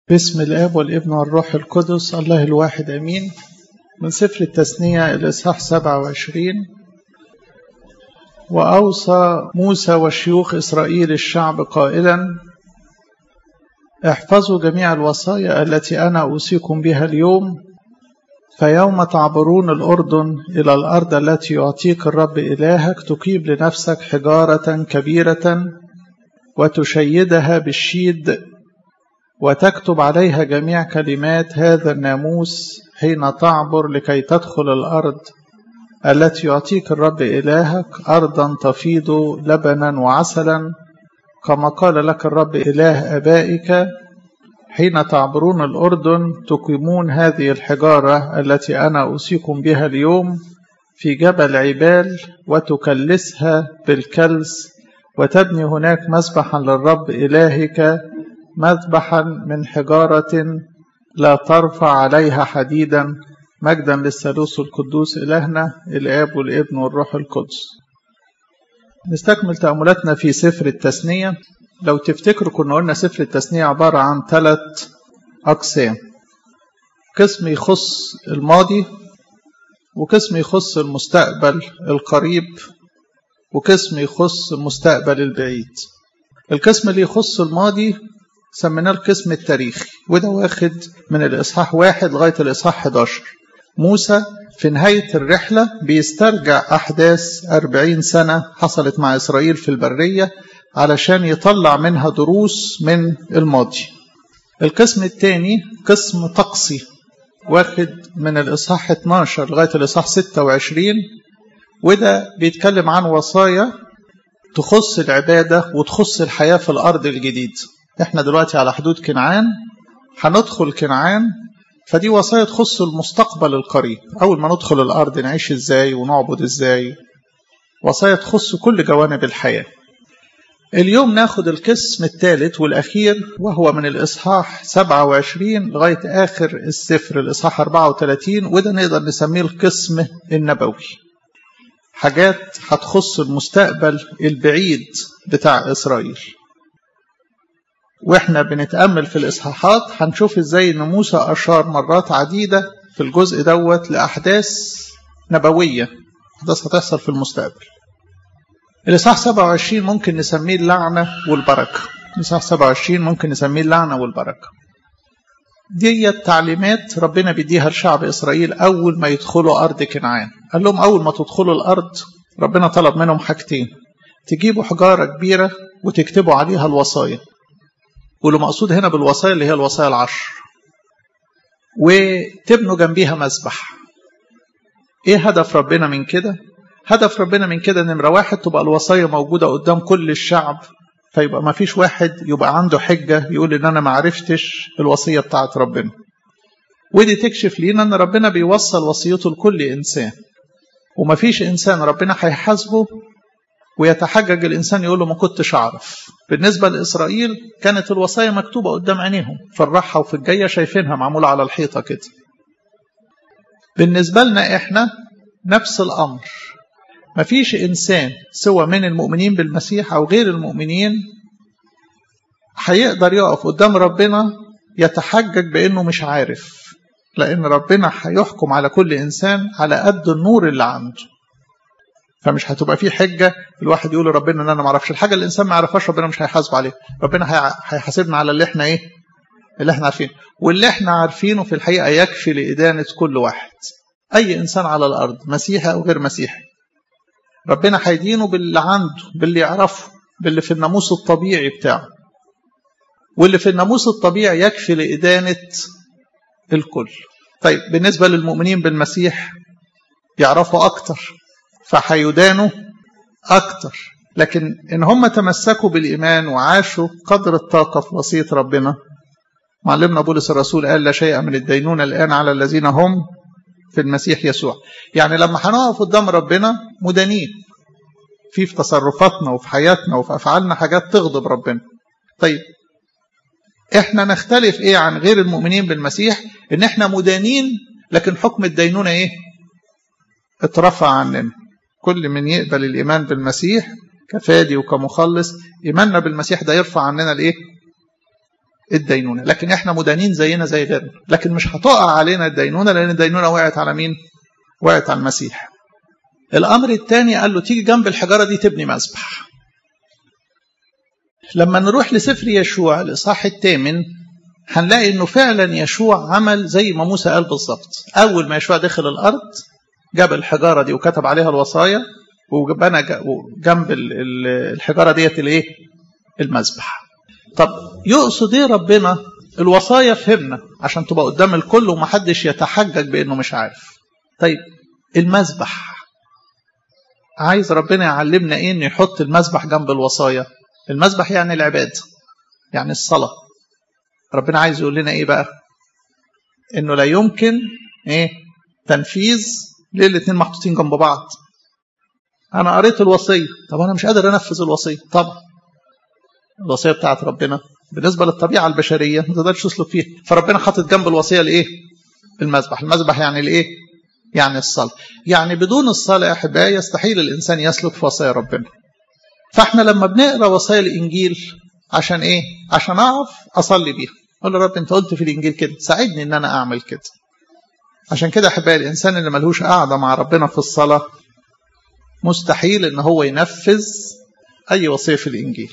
باسم الآب والابن والروح القدس الله الواحد أمين من سفر التثنية الإصحاح 27 وأوصى موسى وشيوخ إسرائيل الشعب قائلا احفظوا جميع الوصايا التي أنا أوصيكم بها اليوم فيوم تعبرون الأردن إلى الأرض التي يعطيك الرب إلهك تقيم لنفسك حجارة كبيرة وتشيدها بالشيد وتكتب عليها جميع كلمات هذا الناموس حين تعبر لكي تدخل الأرض التي يعطيك الرب إلهك أرضا تفيض لبنا وعسلا كما قال لك الرب إله أبائك حين تعبرون الأردن تقيمون هذه الحجارة التي أنا أوصيكم بها اليوم في جبل عبال وتكلسها بالكلس وتبني هناك مسبحا للرب إلهك مذبحا من حجارة لا ترفع عليها حديدا مجدا للثالوث القدوس إلهنا الآب والابن والروح القدس نستكمل تأملاتنا في سفر التثنية لو تفتكروا كنا قلنا سفر التثنية عبارة عن ثلاث أقسام قسم يخص الماضي وقسم يخص المستقبل القريب وقسم يخص المستقبل البعيد القسم اللي يخص الماضي سميناه القسم التاريخي وده واخد من الإصحاح واحد لغاية الإصحاح 11 موسى في نهاية الرحلة بيسترجع أحداث أربعين سنة حصلت مع إسرائيل في البرية علشان يطلع منها دروس من الماضي القسم الثاني قسم طقسي واخد من الإصحاح 12 لغاية الإصحاح 26 وده بيتكلم عن وصايا تخص العبادة وتخص الحياة في الأرض الجديد احنا دلوقتي على حدود كنعان هندخل كنعان فدي وصايا تخص المستقبل القريب أول ما ندخل الأرض نعيش إزاي ونعبد إزاي وصايا تخص كل جوانب الحياة اليوم ناخد القسم الثالث والأخير وهو من الإصحاح 27 لغاية آخر السفر الإصحاح 34 وده نقدر نسميه القسم النبوي حاجات هتخص المستقبل البعيد بتاع إسرائيل واحنا بنتأمل في الإصحاحات هنشوف ازاي ان موسى أشار مرات عديدة في الجزء دوت لأحداث نبوية أحداث هتحصل في المستقبل الإصحاح 27 ممكن نسميه اللعنة والبركة الإصحاح 27 ممكن نسميه اللعنة والبركة دي التعليمات ربنا بيديها لشعب إسرائيل أول ما يدخلوا أرض كنعان قال لهم أول ما تدخلوا الأرض ربنا طلب منهم حاجتين تجيبوا حجارة كبيرة وتكتبوا عليها الوصايا واللي مقصود هنا بالوصايا اللي هي الوصايا العشر وتبنوا جنبيها مسبح ايه هدف ربنا من كده هدف ربنا من كده نمرة واحد تبقى الوصايا موجودة قدام كل الشعب فيبقى ما فيش واحد يبقى عنده حجة يقول ان انا ما عرفتش الوصية بتاعت ربنا ودي تكشف لينا ان ربنا بيوصل وصيته لكل انسان وما فيش انسان ربنا هيحاسبه ويتحجج الإنسان يقول له ما كنتش أعرف بالنسبة لإسرائيل كانت الوصايا مكتوبة قدام عينيهم في الراحة وفي الجاية شايفينها معمولة على الحيطة كده بالنسبة لنا إحنا نفس الأمر مفيش إنسان سوى من المؤمنين بالمسيح أو غير المؤمنين هيقدر يقف قدام ربنا يتحجج بأنه مش عارف لأن ربنا هيحكم على كل إنسان على قد النور اللي عنده فمش هتبقى في حجه الواحد يقول لربنا ان انا ما اعرفش الحاجه اللي الانسان ما يعرفهاش ربنا مش هيحاسب عليها ربنا هيحاسبنا على اللي احنا ايه اللي احنا عارفينه واللي احنا عارفينه في الحقيقه يكفي لادانه كل واحد اي انسان على الارض مسيحي او غير مسيحي ربنا هيدينه باللي عنده باللي يعرفه باللي في الناموس الطبيعي بتاعه واللي في الناموس الطبيعي يكفي لادانه الكل طيب بالنسبه للمؤمنين بالمسيح يعرفوا اكتر فهيدانوا أكتر لكن إن هم تمسكوا بالإيمان وعاشوا قدر الطاقة في وصية ربنا معلمنا بولس الرسول قال لا شيء من الدينونة الآن على الذين هم في المسيح يسوع يعني لما هنقف قدام ربنا مدانين في في تصرفاتنا وفي حياتنا وفي أفعالنا حاجات تغضب ربنا طيب احنا نختلف ايه عن غير المؤمنين بالمسيح ان احنا مدانين لكن حكم الدينونة ايه اترفع عننا كل من يقبل الإيمان بالمسيح كفادي وكمخلص إيماننا بالمسيح ده يرفع عننا الإيه؟ الدينونة لكن احنا مدانين زينا زي غيرنا لكن مش هتقع علينا الدينونة لأن الدينونة وقعت على مين وقعت على المسيح الأمر الثاني قال له تيجي جنب الحجارة دي تبني مسبح لما نروح لسفر يشوع الإصحاح الثامن هنلاقي انه فعلا يشوع عمل زي ما موسى قال بالظبط اول ما يشوع دخل الارض جاب الحجاره دي وكتب عليها الوصايا وبنى جنب الحجاره ديت الايه المذبح طب يقصد ايه ربنا الوصايا فهمنا عشان تبقى قدام الكل ومحدش يتحجج بانه مش عارف طيب المذبح عايز ربنا يعلمنا ايه انه يحط المذبح جنب الوصايا المذبح يعني العباده يعني الصلاه ربنا عايز يقول لنا ايه بقى انه لا يمكن ايه تنفيذ ليه الاثنين محطوطين جنب بعض انا قريت الوصيه طب انا مش قادر انفذ الوصيه طبعا الوصيه بتاعت ربنا بالنسبه للطبيعه البشريه ما تقدرش تسلك فيها فربنا حاطط جنب الوصيه الايه المذبح المذبح يعني الايه يعني الصلاه يعني بدون الصلاه يا احبائي يستحيل الانسان يسلك في وصايا ربنا فاحنا لما بنقرا وصايا الانجيل عشان ايه عشان اعرف اصلي بيها اقول له رب انت قلت في الانجيل كده ساعدني ان انا اعمل كده عشان كده احبائي الانسان اللي ملهوش قاعده مع ربنا في الصلاه مستحيل ان هو ينفذ اي وصيه في الانجيل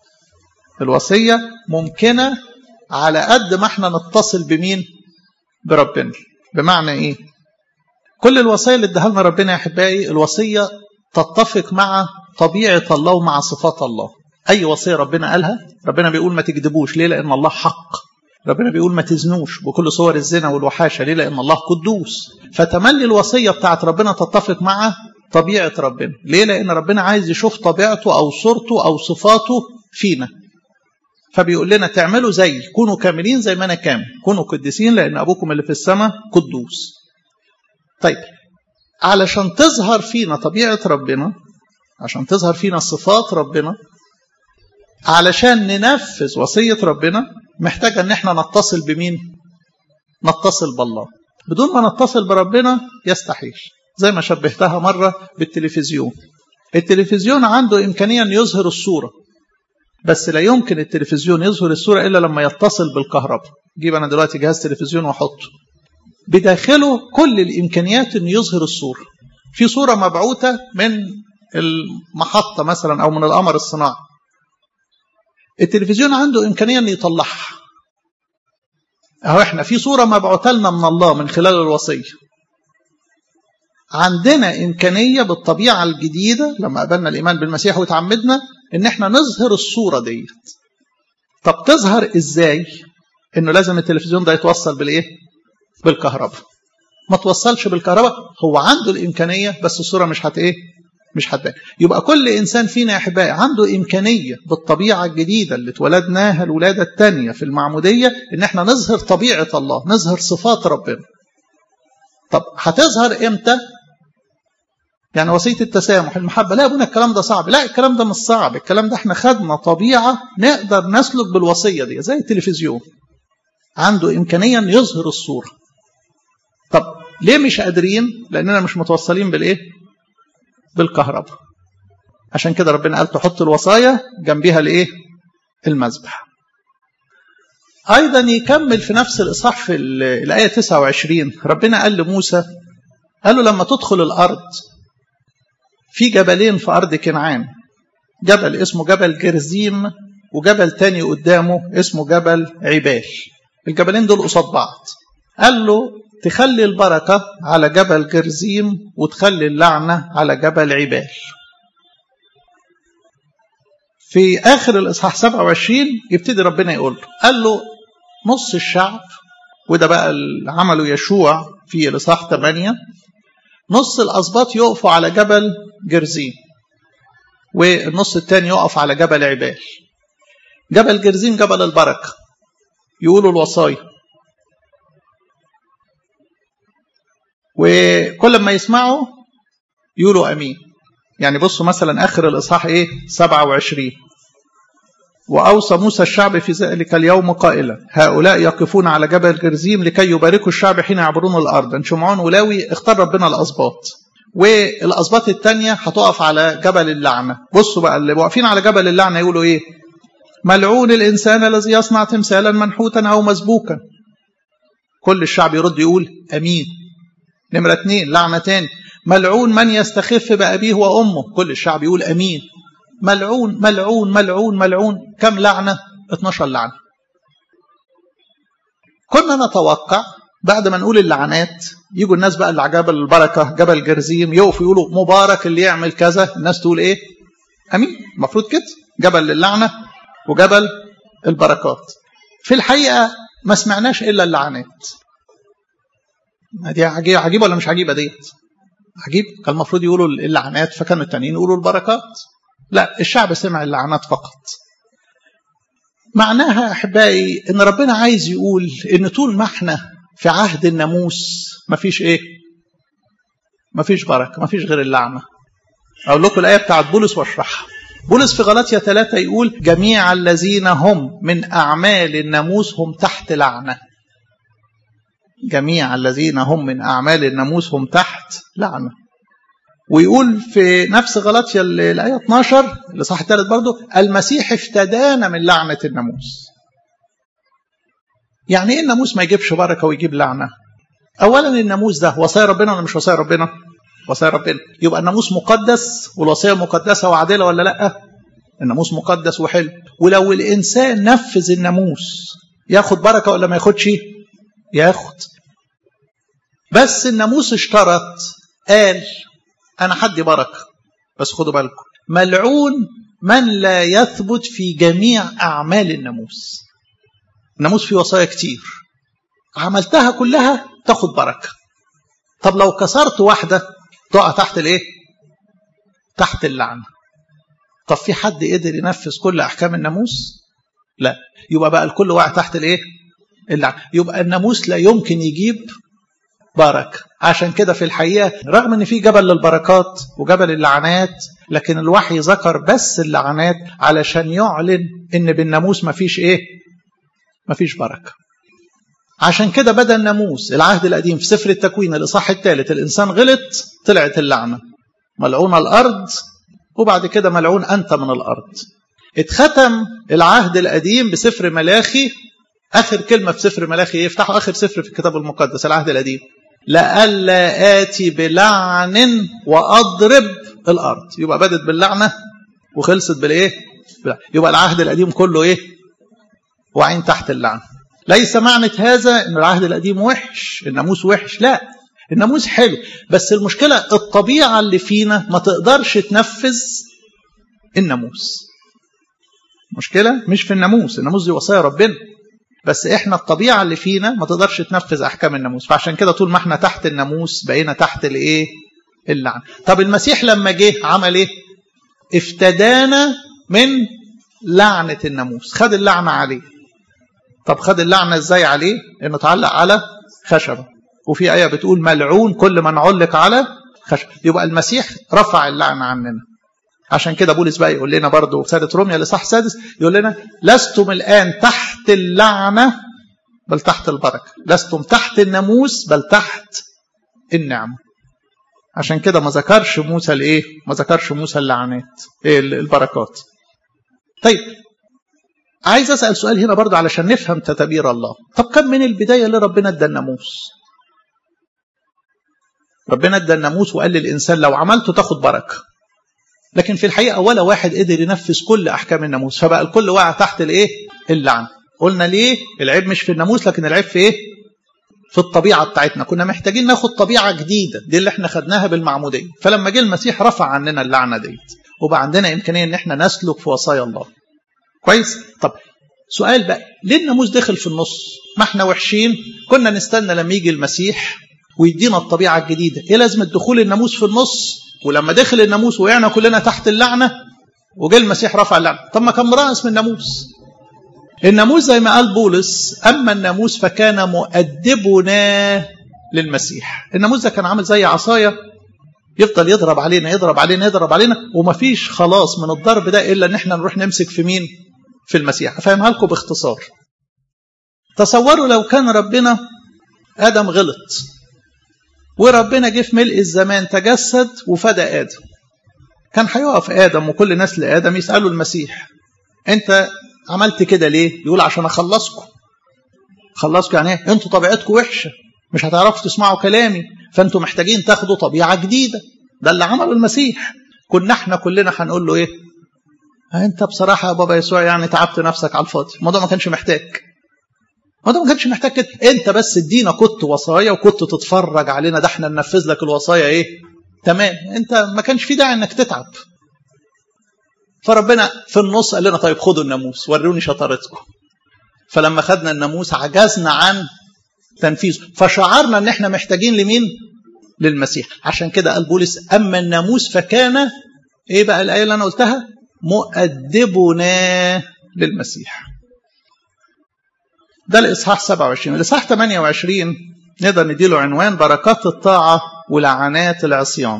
الوصيه ممكنه على قد ما احنا نتصل بمين بربنا بمعنى ايه كل الوصايا اللي اداها لنا ربنا يا احبائي الوصيه تتفق مع طبيعه الله ومع صفات الله اي وصيه ربنا قالها ربنا بيقول ما تكذبوش ليه لان الله حق ربنا بيقول ما تزنوش بكل صور الزنا والوحاشه ليه لان الله قدوس فتملي الوصيه بتاعت ربنا تتفق مع طبيعه ربنا ليه لان ربنا عايز يشوف طبيعته او صورته او صفاته فينا فبيقول لنا تعملوا زي كونوا كاملين زي ما انا كامل كونوا قديسين لان ابوكم اللي في السماء قدوس طيب علشان تظهر فينا طبيعه ربنا عشان تظهر فينا صفات ربنا علشان ننفذ وصية ربنا محتاجة ان احنا نتصل بمين نتصل بالله بدون ما نتصل بربنا يستحيل زي ما شبهتها مرة بالتلفزيون التلفزيون عنده إمكانية أن يظهر الصورة بس لا يمكن التلفزيون يظهر الصورة إلا لما يتصل بالكهرباء جيب أنا دلوقتي جهاز تلفزيون وأحطه بداخله كل الإمكانيات أن يظهر الصورة في صورة مبعوثة من المحطة مثلا أو من القمر الصناعي التلفزيون عنده إمكانية أن يطلعها أهو إحنا في صورة مبعوثة لنا من الله من خلال الوصية عندنا إمكانية بالطبيعة الجديدة لما قبلنا الإيمان بالمسيح وتعمدنا إن إحنا نظهر الصورة ديت طب تظهر إزاي إنه لازم التلفزيون ده يتوصل بالإيه بالكهرباء ما توصلش بالكهرباء هو عنده الإمكانية بس الصورة مش هت إيه مش هتبان يبقى كل إنسان فينا يا أحبائي عنده إمكانية بالطبيعة الجديدة اللي اتولدناها الولادة الثانية في المعمودية إن إحنا نظهر طبيعة الله نظهر صفات ربنا طب هتظهر إمتى يعني وصية التسامح المحبة لا يا ابونا الكلام ده صعب لا الكلام ده مش صعب الكلام ده احنا خدنا طبيعة نقدر نسلك بالوصية دي زي التلفزيون عنده إمكانية أن يظهر الصورة طب ليه مش قادرين لأننا مش متوصلين بالإيه بالكهرباء عشان كده ربنا قال تحط الوصايا جنبها الإيه المذبح أيضا يكمل في نفس الإصحاح في الآية 29 ربنا قال لموسى قال له لما تدخل الأرض في جبلين في أرض كنعان جبل اسمه جبل جرزيم وجبل تاني قدامه اسمه جبل عبال الجبلين دول قصاد بعض قال له تخلي البركة على جبل جرزيم وتخلي اللعنة على جبل عبال في آخر الإصحاح 27 يبتدي ربنا يقول له قال له نص الشعب وده بقى اللي عمله يشوع في الإصحاح 8 نص الأسباط يقفوا على جبل جرزيم والنص الثاني يقف على جبل عبال جبل جرزيم جبل البركة يقولوا الوصايا وكل ما يسمعوا يقولوا امين يعني بصوا مثلا اخر الاصحاح ايه 27 واوصى موسى الشعب في ذلك اليوم قائلا هؤلاء يقفون على جبل جرزيم لكي يباركوا الشعب حين يعبرون الارض شمعون ولاوي اختار ربنا الاسباط والاسباط الثانيه هتقف على جبل اللعنه بصوا بقى اللي واقفين على جبل اللعنه يقولوا ايه ملعون الإنسان الذي يصنع تمثالا منحوتا أو مسبوكا كل الشعب يرد يقول أمين نمرة اتنين لعنة تاني ملعون من يستخف بأبيه وأمه كل الشعب يقول أمين ملعون ملعون ملعون ملعون كم لعنة 12 لعنة كنا نتوقع بعد ما نقول اللعنات يجوا الناس بقى اللي على جبل البركة جبل جرزيم يقفوا يقولوا مبارك اللي يعمل كذا الناس تقول ايه امين المفروض كده جبل اللعنة وجبل البركات في الحقيقة ما سمعناش إلا اللعنات دي عجيبة, عجيبة ولا مش عجيبة ديت عجيب كان المفروض يقولوا اللعنات فكانوا التانيين يقولوا البركات لا الشعب سمع اللعنات فقط معناها احبائي ان ربنا عايز يقول ان طول ما احنا في عهد الناموس مفيش ايه مفيش بركه مفيش غير اللعنه اقول لكم الايه بتاعت بولس واشرحها بولس في غلطية ثلاثة يقول جميع الذين هم من أعمال الناموس هم تحت لعنة جميع الذين هم من أعمال الناموس هم تحت لعنة ويقول في نفس غلطية الآية 12 اللي صح الثالث برضه المسيح افتدانا من لعنة الناموس يعني ايه الناموس ما يجيبش بركة ويجيب لعنة أولا الناموس ده وصايا ربنا ولا مش وصايا ربنا وصايا ربنا يبقى الناموس مقدس والوصية مقدسة وعادلة ولا لأ الناموس مقدس وحلو ولو الإنسان نفذ الناموس ياخد بركة ولا ما ياخدش ياخد بس الناموس اشترط قال أنا حدي بركة بس خدوا بالكم ملعون من لا يثبت في جميع أعمال الناموس الناموس فيه وصايا كتير عملتها كلها تاخد بركة طب لو كسرت واحدة تقع تحت الايه تحت اللعنة طب في حد قدر ينفذ كل أحكام الناموس لا يبقى بقى الكل واقع تحت الايه اللعنة يبقى الناموس لا يمكن يجيب بركة عشان كده في الحقيقة رغم ان في جبل للبركات وجبل اللعنات لكن الوحي ذكر بس اللعنات علشان يعلن ان بالناموس مفيش ايه مفيش بركة عشان كده بدا الناموس العهد القديم في سفر التكوين الاصحاح الثالث الانسان غلط طلعت اللعنه ملعون الارض وبعد كده ملعون انت من الارض اتختم العهد القديم بسفر ملاخي اخر كلمه في سفر ملاخي يفتحوا اخر سفر في الكتاب المقدس العهد القديم لئلا اتي بلعن واضرب الارض يبقى بدت باللعنه وخلصت بالايه يبقى العهد القديم كله ايه وعين تحت اللعنه ليس معنى هذا ان العهد القديم وحش الناموس وحش لا الناموس حلو بس المشكلة الطبيعة اللي فينا ما تقدرش تنفذ الناموس مشكلة مش في الناموس الناموس دي وصايا ربنا بس احنا الطبيعة اللي فينا ما تقدرش تنفذ احكام الناموس فعشان كده طول ما احنا تحت الناموس بقينا تحت الايه اللعنة طب المسيح لما جه عمل ايه افتدانا من لعنة الناموس خد اللعنة عليه طب خد اللعنة ازاي عليه انه اتعلق على خشبة وفي آية بتقول ملعون كل من علق على خشبة يبقى المسيح رفع اللعنة عننا عشان كده بولس بقى يقول لنا برضه في سادة روميا لصح سادس يقول لنا لستم الآن تحت اللعنة بل تحت البركة لستم تحت الناموس بل تحت النعمة عشان كده ما ذكرش موسى الايه ما ذكرش موسى اللعنات ايه البركات طيب عايز اسال سؤال هنا برضه علشان نفهم تدابير الله طب كم من البدايه اللي ربنا ادى الناموس ربنا ادى الناموس وقال للانسان لو عملته تاخد بركه لكن في الحقيقه ولا واحد قدر ينفذ كل احكام الناموس فبقى الكل واقع تحت الايه اللعن قلنا ليه العيب مش في الناموس لكن العيب في ايه في الطبيعه بتاعتنا كنا محتاجين ناخد طبيعه جديده دي اللي احنا خدناها بالمعموديه فلما جه المسيح رفع عننا اللعنه ديت وبقى عندنا امكانيه ان احنا نسلك في وصايا الله كويس طب سؤال بقى ليه الناموس دخل في النص ما احنا وحشين كنا نستنى لما يجي المسيح ويدينا الطبيعه الجديده ايه لازمه دخول الناموس في النص ولما دخل الناموس وقعنا كلنا تحت اللعنه وجه المسيح رفع اللعنه طب ما كان رأس من الناموس الناموس زي ما قال بولس اما الناموس فكان مؤدبنا للمسيح الناموس ده كان عامل زي عصايه يفضل يضرب علينا يضرب علينا يضرب علينا ومفيش خلاص من الضرب ده الا ان احنا نروح نمسك في مين في المسيح افهمها لكم باختصار تصوروا لو كان ربنا ادم غلط وربنا جه في ملء الزمان تجسد وفدى ادم كان هيقف ادم وكل نسل ادم يسالوا المسيح انت عملت كده ليه يقول عشان اخلصكم خلصكم يعني ايه انتوا طبيعتكم وحشه مش هتعرفوا تسمعوا كلامي فانتوا محتاجين تاخدوا طبيعه جديده ده اللي عمله المسيح كنا احنا كلنا هنقول له ايه انت بصراحه يا بابا يسوع يعني تعبت نفسك على الفاضي الموضوع ما كانش محتاج الموضوع ما كانش محتاج كده انت بس ادينا كنت وصايا وكنت تتفرج علينا ده احنا ننفذ لك الوصايا ايه تمام انت ما كانش في داعي انك تتعب فربنا في النص قال لنا طيب خدوا الناموس وروني شطارتكم فلما خدنا الناموس عجزنا عن تنفيذه فشعرنا ان احنا محتاجين لمين للمسيح عشان كده قال بولس اما الناموس فكان ايه بقى الايه اللي انا قلتها مؤدبنا للمسيح ده الاصحاح 27 الاصحاح 28 نقدر نديله عنوان بركات الطاعه ولعنات العصيان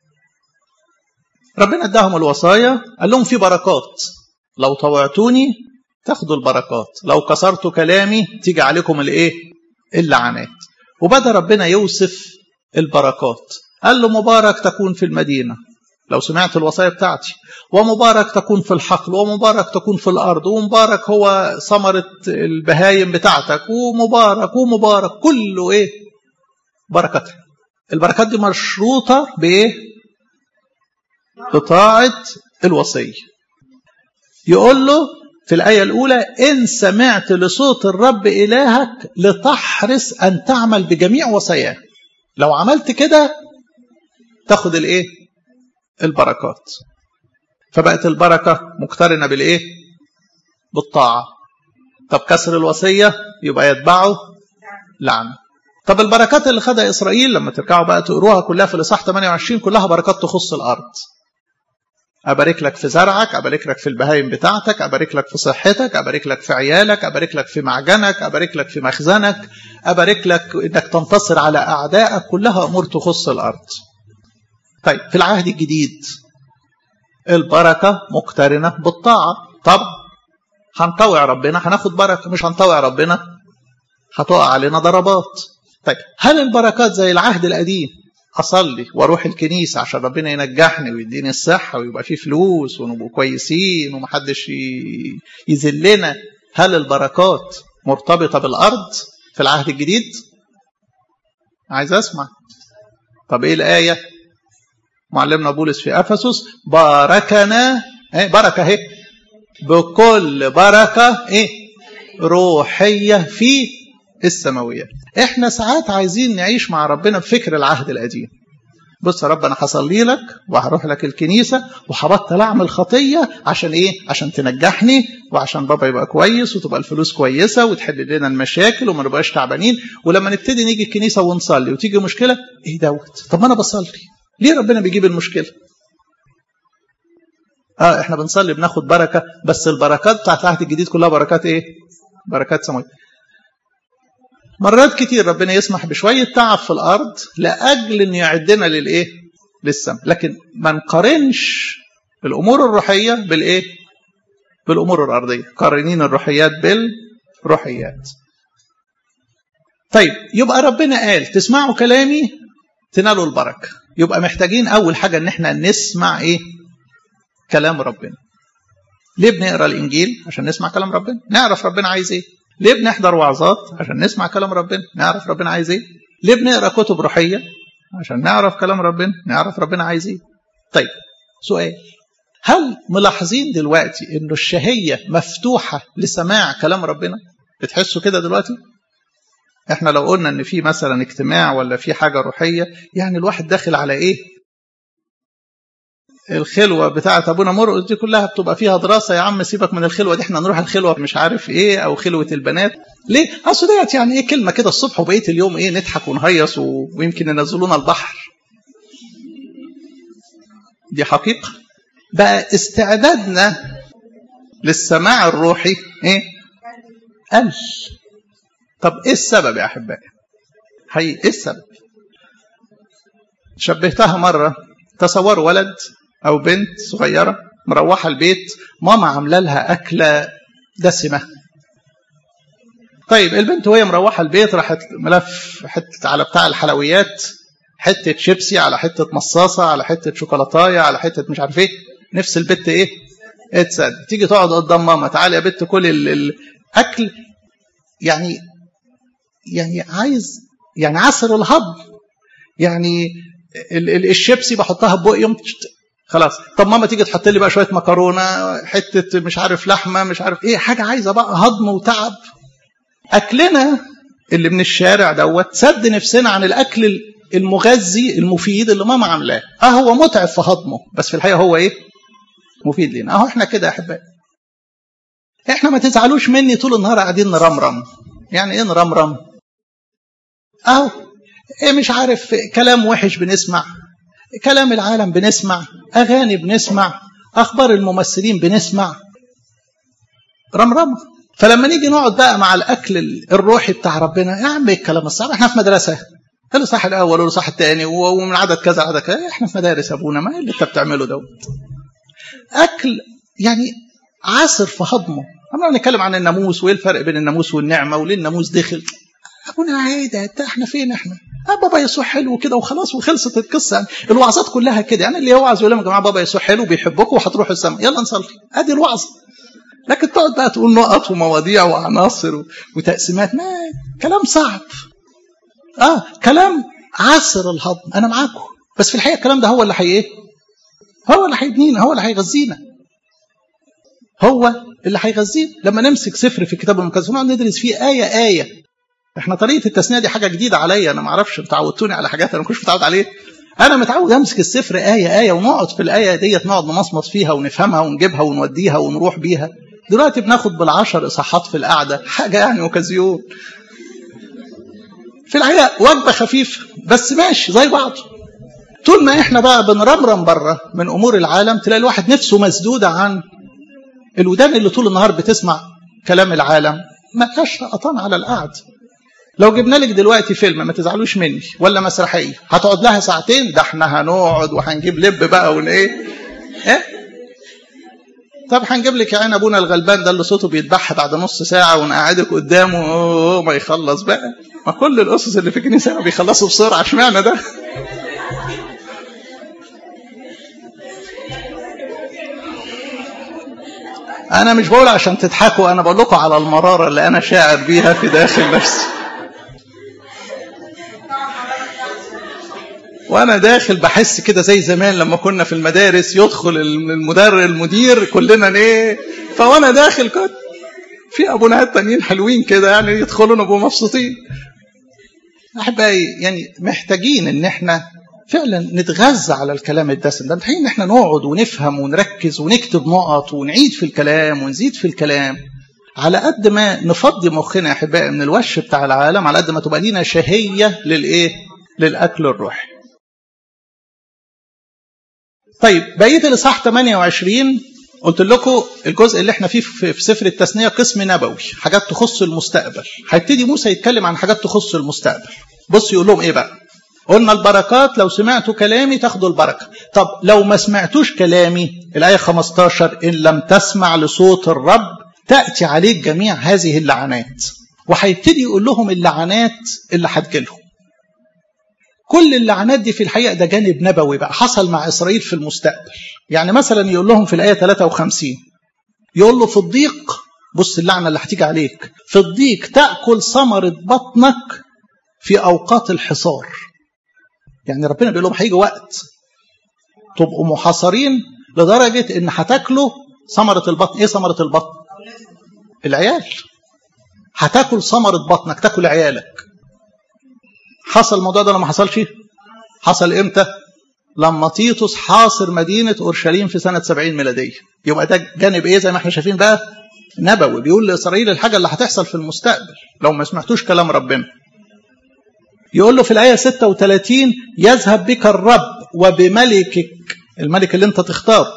ربنا اداهم الوصايا قال لهم في بركات لو طوعتوني تاخدوا البركات لو كسرتوا كلامي تيجي عليكم الايه اللعنات وبدا ربنا يوصف البركات قال له مبارك تكون في المدينه لو سمعت الوصايا بتاعتي ومبارك تكون في الحقل ومبارك تكون في الارض ومبارك هو ثمره البهايم بتاعتك ومبارك ومبارك كله ايه بركات البركات دي مشروطه بايه بطاعه الوصيه يقول له في الآية الأولى إن سمعت لصوت الرب إلهك لتحرص أن تعمل بجميع وصاياه لو عملت كده تاخد الإيه البركات فبقت البركة مقترنة بالإيه بالطاعة طب كسر الوصية يبقى يتبعه لعنة طب البركات اللي خدها إسرائيل لما ترجعوا بقى تقروها كلها في الإصحاح 28 كلها بركات تخص الأرض أبارك لك في زرعك أبارك لك في البهايم بتاعتك أبارك لك في صحتك أبارك لك في عيالك أبارك لك في معجنك أبارك لك في مخزنك أبارك لك إنك تنتصر على أعدائك كلها أمور تخص الأرض طيب في العهد الجديد البركة مقترنة بالطاعة طبعا هنطوع ربنا هناخد بركة مش هنطوع ربنا هتقع علينا ضربات طيب هل البركات زي العهد القديم اصلي واروح الكنيسه عشان ربنا ينجحني ويديني الصحه ويبقى فيه فلوس ونبقى كويسين ومحدش يذلنا هل البركات مرتبطه بالارض في العهد الجديد عايز اسمع طب ايه الايه معلمنا بولس في افسس باركنا ايه بركه اهي بكل بركه ايه روحيه في السماويات احنا ساعات عايزين نعيش مع ربنا بفكر العهد القديم بص يا رب انا هصلي لك وهروح لك الكنيسه وهبطل اعمل خطيه عشان ايه عشان تنجحني وعشان بابا يبقى كويس وتبقى الفلوس كويسه وتحل لنا المشاكل وما نبقاش تعبانين ولما نبتدي نيجي الكنيسه ونصلي وتيجي مشكله ايه دوت طب ما انا بصلي ليه ربنا بيجيب المشكله اه احنا بنصلي بناخد بركه بس البركات بتاعت العهد الجديد كلها بركات ايه بركات سماويه مرات كتير ربنا يسمح بشوية تعب في الأرض لأجل أن يعدنا للإيه؟ للسماء لكن ما نقارنش الأمور الروحية بالإيه؟ بالأمور الأرضية قارنين الروحيات بالروحيات طيب يبقى ربنا قال تسمعوا كلامي تنالوا البركة يبقى محتاجين أول حاجة أن احنا نسمع إيه؟ كلام ربنا ليه بنقرا الإنجيل؟ عشان نسمع كلام ربنا نعرف ربنا عايز إيه ليه بنحضر وعظات عشان نسمع كلام ربنا نعرف ربنا عايز ايه ليه بنقرا كتب روحيه عشان نعرف كلام ربنا نعرف ربنا عايز ايه طيب سؤال هل ملاحظين دلوقتي انه الشهيه مفتوحه لسماع كلام ربنا بتحسوا كده دلوقتي احنا لو قلنا ان في مثلا اجتماع ولا في حاجه روحيه يعني الواحد داخل على ايه الخلوه بتاعه ابونا مرقس دي كلها بتبقى فيها دراسه يا عم سيبك من الخلوه دي احنا نروح الخلوه مش عارف ايه او خلوه البنات ليه اصل ديت يعني ايه كلمه كده الصبح وبقيه اليوم ايه نضحك ونهيص ويمكن ينزلونا البحر دي حقيقه بقى استعدادنا للسماع الروحي ايه قل طب ايه السبب يا احبائي حقيقي ايه السبب شبهتها مره تصوروا ولد او بنت صغيره مروحه البيت ماما عامله لها اكله دسمه طيب البنت وهي مروحه البيت راحت ملف حته على بتاع الحلويات حته شيبسي على حته مصاصه على حته شوكولاتايه على حته مش عارف ايه نفس البت ايه اتصدق تيجي تقعد قدام ماما تعالي يا بنت كل الاكل يعني يعني عايز يعني عسر الهضم يعني الشيبسي بحطها ببقي خلاص طب ماما تيجي تحط لي بقى شويه مكرونه حته مش عارف لحمه مش عارف ايه حاجه عايزه بقى هضم وتعب اكلنا اللي من الشارع دوت سد نفسنا عن الاكل المغذي المفيد اللي ماما عاملاه اه هو متعب في هضمه بس في الحقيقه هو ايه مفيد لنا اهو احنا كده يا احبائي احنا ما تزعلوش مني طول النهار قاعدين نرمرم يعني ايه نرمرم اهو إيه مش عارف كلام وحش بنسمع كلام العالم بنسمع اغاني بنسمع اخبار الممثلين بنسمع رمرمه فلما نيجي نقعد بقى مع الاكل الروحي بتاع ربنا يا عم الكلام الصعب احنا في مدرسه الاصحاح الاول والاصحاح الثاني ومن عدد كذا عدد كذا احنا في مدارس ابونا ما اللي انت بتعمله دوت اكل يعني عسر في هضمه اما نتكلم عن الناموس وايه الفرق بين الناموس والنعمه وليه الناموس دخل ابونا عادي احنا فين احنا بابا يسوع حلو كده وخلاص وخلصت القصه يعني الوعظات كلها كده يعني اللي يوعظ يقول لهم يا جماعه بابا يسوع حلو بيحبكم وهتروحوا السماء يلا نصلي ادي الوعظه لكن تقعد بقى تقول نقط ومواضيع وعناصر وتقسيمات ما كلام صعب اه كلام عسر الهضم انا معاكم بس في الحقيقه الكلام ده هو اللي حي ايه هو اللي هيبنينا هو اللي هيغذينا هو اللي هيغذينا لما نمسك سفر في الكتاب المقدس ونقعد ندرس فيه ايه ايه احنا طريقه التثنيه دي حاجه جديده عليا انا ما اعرفش تعودتوني على حاجات انا ما كنتش متعود عليه انا متعود امسك السفر ايه ايه ونقعد في الايه ديت نقعد نمصمص فيها ونفهمها ونجيبها ونوديها ونروح بيها دلوقتي بناخد بالعشر اصحاحات في القعده حاجه يعني اوكازيون في الحقيقه وجبه خفيفه بس ماشي زي بعض طول ما احنا بقى بنرمرم بره من امور العالم تلاقي الواحد نفسه مسدوده عن الودان اللي طول النهار بتسمع كلام العالم ما لهاش قطان على القعد لو جبنا لك دلوقتي فيلم ما تزعلوش مني ولا مسرحيه هتقعد لها ساعتين ده احنا هنقعد وهنجيب لب بقى ون ايه ايه طب هنجيب لك يا عين ابونا الغلبان ده اللي صوته بيتبح بعد نص ساعه ونقعدك قدامه أوه ما يخلص بقى ما كل الاسس اللي في الكنيسه بيخلصوا بسرعه اشمعنى ده انا مش بقول عشان تضحكوا انا بقول لكم على المراره اللي انا شاعر بيها في داخل نفسي وانا داخل بحس كده زي زمان لما كنا في المدارس يدخل المدرب المدير كلنا ايه فوانا داخل كنت في ابونات تانيين حلوين كده يعني يدخلوا نبقوا مبسوطين احبائي يعني محتاجين ان احنا فعلا نتغذى على الكلام الدسم ده محتاجين ان احنا نقعد ونفهم ونركز ونكتب نقط ونعيد في الكلام ونزيد في الكلام على قد ما نفضي مخنا يا احبائي من الوش بتاع العالم على قد ما تبقى لينا شهيه للايه للاكل الروحي طيب بقيه الاصحاح 28 قلت لكم الجزء اللي احنا فيه في سفر التثنيه قسم نبوي حاجات تخص المستقبل هيبتدي موسى يتكلم عن حاجات تخص المستقبل بص يقول لهم ايه بقى قلنا البركات لو سمعتوا كلامي تاخدوا البركه طب لو ما سمعتوش كلامي الايه 15 ان لم تسمع لصوت الرب تاتي عليك جميع هذه اللعنات وهيبتدي يقول لهم اللعنات اللي هتجيلهم كل اللعنات دي في الحقيقه ده جانب نبوي بقى حصل مع اسرائيل في المستقبل يعني مثلا يقول لهم في الايه 53 يقول له في الضيق بص اللعنه اللي هتيجي عليك في الضيق تاكل ثمره بطنك في اوقات الحصار يعني ربنا بيقول لهم هيجي وقت تبقوا محاصرين لدرجه ان هتاكلوا ثمره البطن ايه ثمره البطن العيال هتاكل ثمره بطنك تاكل عيالك حصل الموضوع ده ولا ما حصلش حصل امتى لما تيتوس حاصر مدينة أورشليم في سنة 70 ميلادية يبقى ده جانب إيه زي ما احنا شايفين بقى نبوي بيقول لإسرائيل الحاجة اللي هتحصل في المستقبل لو ما سمعتوش كلام ربنا يقول له في الآية 36 يذهب بك الرب وبملكك الملك اللي انت تختاره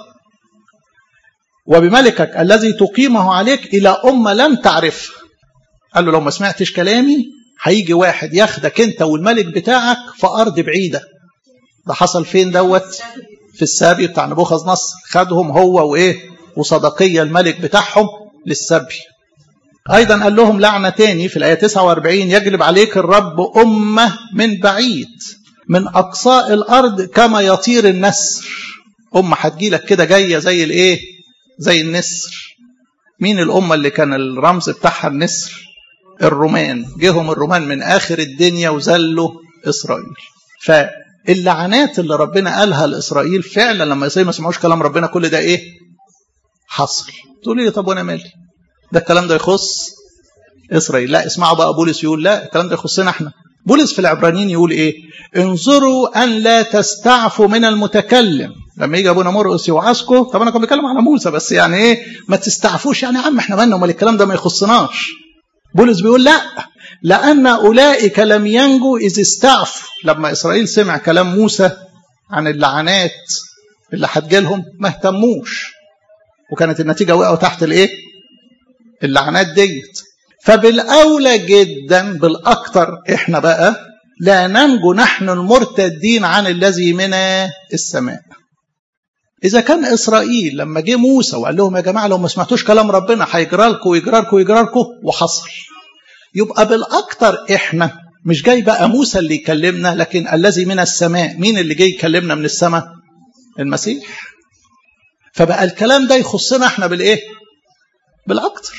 وبملكك الذي تقيمه عليك إلى أمة لم تعرفها قال له لو ما سمعتش كلامي هيجي واحد ياخدك انت والملك بتاعك في ارض بعيده ده حصل فين دوت في السبي بتاع نبوخذ نصر خدهم هو وايه وصدقية الملك بتاعهم للسبي ايضا قال لهم لعنه تاني في الايه 49 يجلب عليك الرب امه من بعيد من اقصاء الارض كما يطير النسر امه هتجيلك كده جايه زي الايه زي النسر مين الأمة اللي كان الرمز بتاعها النسر الرومان جيهم الرومان من آخر الدنيا وزلوا إسرائيل فاللعنات اللي ربنا قالها لإسرائيل فعلا لما يصير ما سمعوش كلام ربنا كل ده إيه حصل تقول لي طب وانا مالي ده الكلام ده يخص اسرائيل لا اسمعوا بقى بولس يقول لا الكلام ده يخصنا احنا بولس في العبرانيين يقول ايه انظروا ان لا تستعفوا من المتكلم لما يجي ابونا مرقس يوعظكم طب انا كنت بتكلم على موسى بس يعني ايه ما تستعفوش يعني يا عم احنا مالنا امال الكلام ده ما يخصناش بولس بيقول لا لان اولئك لم ينجوا اذ استعفوا لما اسرائيل سمع كلام موسى عن اللعنات اللي هتجيلهم ما اهتموش وكانت النتيجه وقعوا تحت الايه اللعنات ديت فبالاولى جدا بالاكثر احنا بقى لا ننجو نحن المرتدين عن الذي من السماء اذا كان اسرائيل لما جه موسى وقال لهم يا جماعه لو ما سمعتوش كلام ربنا هيجرى لكم ويجرى لكم ويجرى لكم وحصل يبقى بالاكثر احنا مش جاي بقى موسى اللي يكلمنا لكن الذي من السماء مين اللي جاي يكلمنا من السماء المسيح فبقى الكلام ده يخصنا احنا بالايه بالاكثر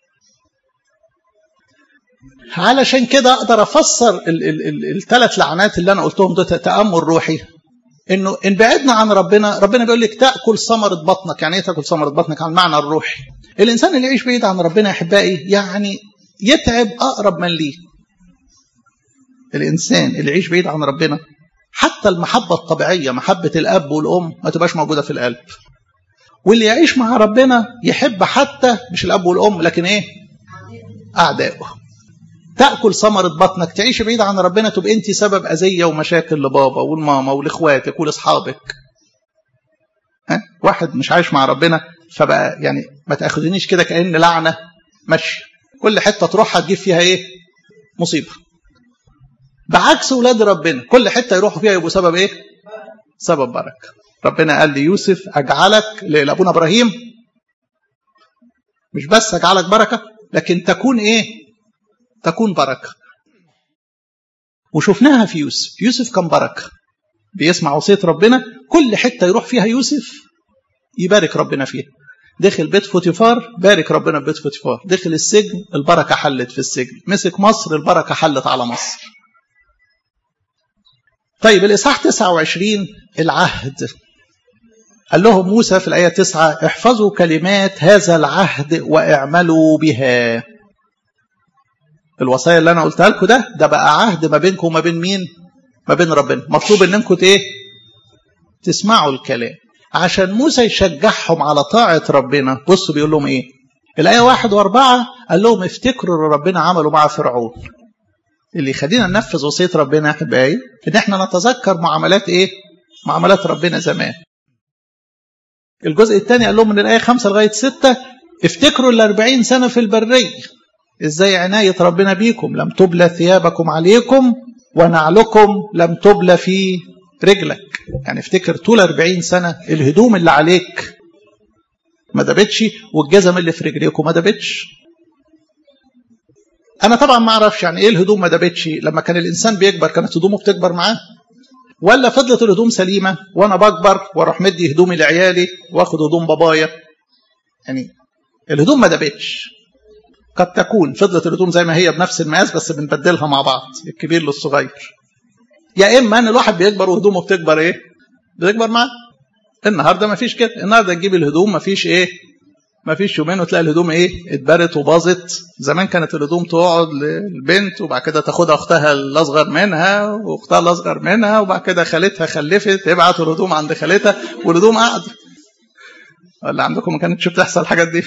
علشان كده اقدر افسر الثلاث لعنات اللي انا قلتهم ده تامل روحي انه ان بعدنا عن ربنا ربنا بيقول لك تاكل ثمره بطنك يعني ايه تاكل ثمره بطنك على المعنى الروحي الانسان اللي يعيش بعيد عن ربنا يا احبائي يعني يتعب اقرب من ليه الانسان اللي يعيش بعيد عن ربنا حتى المحبه الطبيعيه محبه الاب والام ما تبقاش موجوده في القلب واللي يعيش مع ربنا يحب حتى مش الاب والام لكن ايه اعدائه تاكل ثمره بطنك تعيش بعيد عن ربنا تبقى انت سبب اذيه ومشاكل لبابا والماما ولاخواتك ولاصحابك ها واحد مش عايش مع ربنا فبقى يعني ما تاخذنيش كده كان لعنه ماشي كل حته تروحها تجيب فيها ايه مصيبه بعكس ولاد ربنا كل حته يروحوا فيها يبقوا سبب ايه سبب بركه ربنا قال ليوسف اجعلك لابونا ابراهيم مش بس اجعلك بركه لكن تكون ايه تكون بركه وشفناها في يوسف يوسف كان بركه بيسمع وصيه ربنا كل حته يروح فيها يوسف يبارك ربنا فيها دخل بيت فوتيفار بارك ربنا في بيت فوتيفار دخل السجن البركه حلت في السجن مسك مصر البركه حلت على مصر طيب الإصحاح 29 العهد قال لهم موسى في الآية 9 احفظوا كلمات هذا العهد واعملوا بها الوصايا اللي أنا قلتها لكم ده ده بقى عهد ما بينكم وما بين مين ما بين ربنا مطلوب انكم ايه تسمعوا الكلام عشان موسى يشجعهم على طاعة ربنا بصوا بيقول لهم ايه الآية واحد واربعة قال لهم افتكروا اللي ربنا عمله مع فرعون اللي يخلينا ننفذ وصية ربنا يا احبائي ان احنا نتذكر معاملات ايه معاملات ربنا زمان الجزء الثاني قال لهم من الآية خمسة لغاية ستة افتكروا الأربعين سنة في البرية ازاي عناية ربنا بيكم لم تبلى ثيابكم عليكم ونعلكم لم تبلى في رجلك يعني افتكر طول 40 سنة الهدوم اللي عليك ما دبتش والجزم اللي في رجليكم ما دبتش انا طبعا ما اعرفش يعني ايه الهدوم ما دبتش لما كان الانسان بيكبر كانت هدومه بتكبر معاه ولا فضلت الهدوم سليمه وانا بكبر واروح مدي هدومي لعيالي واخد هدوم بابايا يعني الهدوم ما دبتش قد تكون فضلت الهدوم زي ما هي بنفس المقاس بس بنبدلها مع بعض الكبير للصغير يا اما ان الواحد بيكبر وهدومه بتكبر ايه بتكبر معاه النهارده ما فيش كده النهارده تجيب الهدوم ما فيش ايه ما فيش يومين وتلاقي الهدوم ايه اتبرت وباظت زمان كانت الهدوم تقعد للبنت وبعد كده تاخدها اختها الاصغر منها واختها الاصغر منها وبعد كده خالتها خلفت تبعت الهدوم عند خالتها والهدوم قاعده ولا عندكم ما كانتش بتحصل الحاجات دي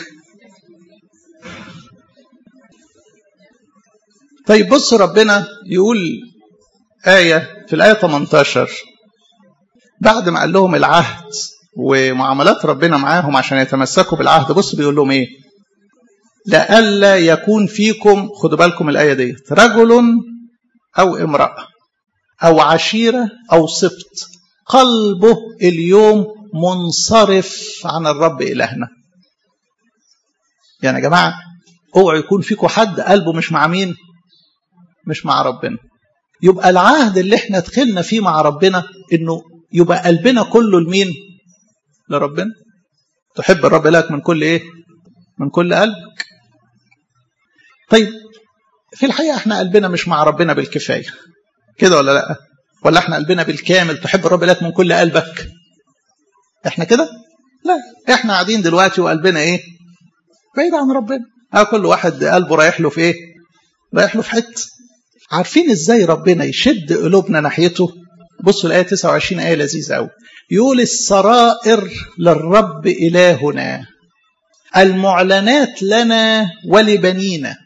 طيب بص ربنا يقول آية في الآية 18 بعد ما قال لهم العهد ومعاملات ربنا معاهم عشان يتمسكوا بالعهد بص بيقول لهم ايه لئلا يكون فيكم خدوا بالكم الآية دي رجل أو امرأة أو عشيرة أو سبط قلبه اليوم منصرف عن الرب إلهنا يعني يا جماعة اوعوا يكون فيكم حد قلبه مش مع مين مش مع ربنا يبقى العهد اللي احنا دخلنا فيه مع ربنا انه يبقى قلبنا كله لمين لربنا تحب الرب إلهك من كل إيه من كل قلبك طيب في الحقيقة احنا قلبنا مش مع ربنا بالكفاية كده ولا لا ولا احنا قلبنا بالكامل تحب الرب إلهك من كل قلبك احنا كده لا احنا قاعدين دلوقتي وقلبنا ايه بعيد عن ربنا اه كل واحد قلبه رايح له في ايه رايح له في حته عارفين ازاي ربنا يشد قلوبنا ناحيته بصوا الايه 29 ايه لذيذه قوي يقول السرائر للرب الهنا المعلنات لنا ولبنينا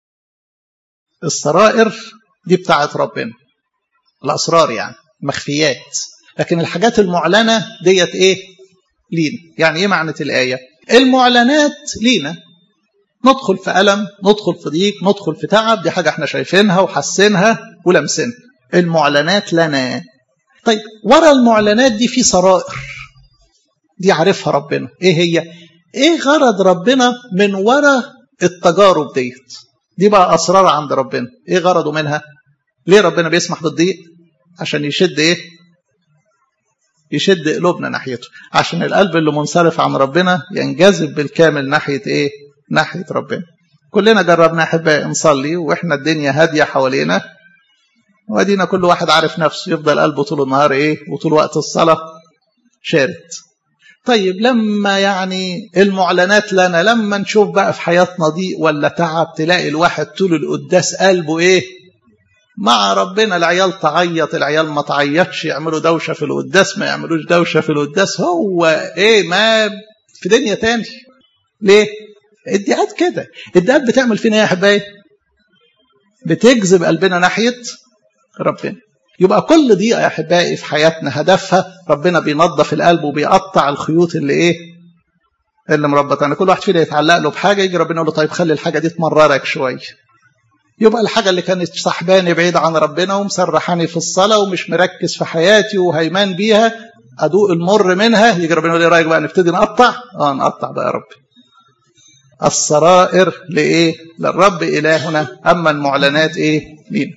السرائر دي بتاعت ربنا الاسرار يعني مخفيات لكن الحاجات المعلنه ديت ايه لينا يعني ايه معنى الايه المعلنات لينا ندخل في ألم ندخل في ضيق ندخل في تعب دي حاجة احنا شايفينها وحاسينها ولمسينها المعلنات لنا طيب ورا المعلنات دي في سرائر دي عارفها ربنا ايه هي ايه غرض ربنا من ورا التجارب ديت دي بقى اسرار عند ربنا ايه غرضه منها ليه ربنا بيسمح بالضيق عشان يشد ايه يشد قلوبنا ناحيته عشان القلب اللي منصرف عن ربنا ينجذب بالكامل ناحيه ايه ناحيه ربنا كلنا جربنا احبائي نصلي واحنا الدنيا هاديه حوالينا وادينا كل واحد عارف نفسه يفضل قلبه طول النهار ايه وطول وقت الصلاه شارد طيب لما يعني المعلنات لنا لما نشوف بقى في حياتنا ضيق ولا تعب تلاقي الواحد طول القداس قلبه ايه مع ربنا العيال تعيط العيال ما تعيطش يعملوا دوشه في القداس ما يعملوش دوشه في القداس هو ايه ما في دنيا تاني ليه ادعاءات كده ادعاءات بتعمل فينا ايه يا حبايبي بتجذب قلبنا ناحيه ربنا يبقى كل دقيقه يا احبائي في حياتنا هدفها ربنا بينظف القلب وبيقطع الخيوط اللي ايه اللي مربطانا كل واحد فينا يتعلق له بحاجه يجي ربنا يقول له طيب خلي الحاجه دي تمررك شويه يبقى الحاجة اللي كانت سحباني بعيد عن ربنا ومسرحاني في الصلاة ومش مركز في حياتي وهيمان بيها أدوق المر منها يجي ربنا يقول لي رأيك بقى نبتدي نقطع اه نقطع بقى يا رب السرائر لإيه للرب إلهنا أما المعلنات إيه لينا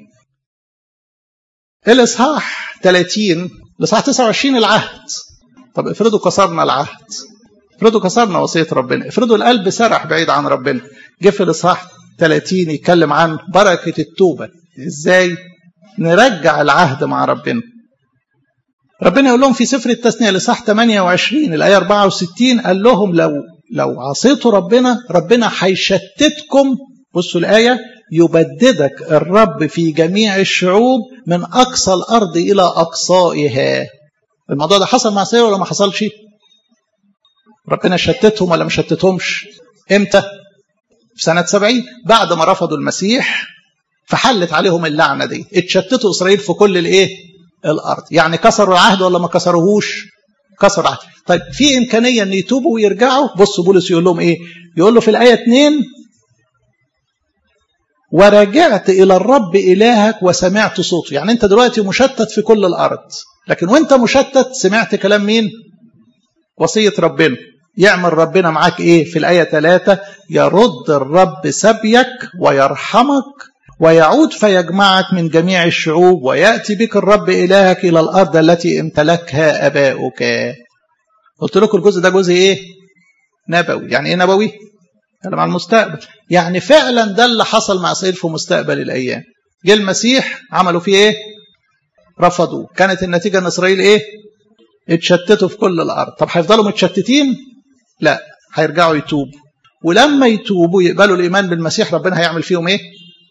الإصحاح 30 الإصحاح 29 العهد طب افرضوا كسرنا العهد افرضوا كسرنا وصية ربنا افرضوا القلب سرح بعيد عن ربنا جه في الإصحاح 30 يتكلم عن بركة التوبة ازاي نرجع العهد مع ربنا ربنا يقول لهم في سفر التثنية لصح 28 الآية 64 قال لهم لو لو عصيتوا ربنا ربنا هيشتتكم بصوا الآية يبددك الرب في جميع الشعوب من أقصى الأرض إلى أقصائها الموضوع ده حصل مع سيرة ولا ما حصلش ربنا شتتهم ولا ما شتتهمش امتى في سنة سبعين بعد ما رفضوا المسيح فحلت عليهم اللعنة دي اتشتتوا إسرائيل في كل الإيه الأرض يعني كسروا العهد ولا ما كسروهوش كسروا العهد طيب في إمكانية أن يتوبوا ويرجعوا بصوا بولس يقول لهم إيه يقول له في الآية 2 ورجعت إلى الرب إلهك وسمعت صوته يعني أنت دلوقتي مشتت في كل الأرض لكن وانت مشتت سمعت كلام مين وصية ربنا يعمل ربنا معاك ايه في الآية 3 يرد الرب سبيك ويرحمك ويعود فيجمعك من جميع الشعوب ويأتي بك الرب إلهك إلى الأرض التي امتلكها أباؤك قلت لكم الجزء ده جزء ايه نبوي يعني ايه نبوي كلام عن المستقبل يعني فعلا ده اللي حصل مع إسرائيل في مستقبل الأيام جه المسيح عملوا فيه ايه رفضوه كانت النتيجة ان إسرائيل ايه اتشتتوا في كل الأرض طب هيفضلوا متشتتين لا هيرجعوا يتوبوا ولما يتوبوا يقبلوا الإيمان بالمسيح ربنا هيعمل فيهم إيه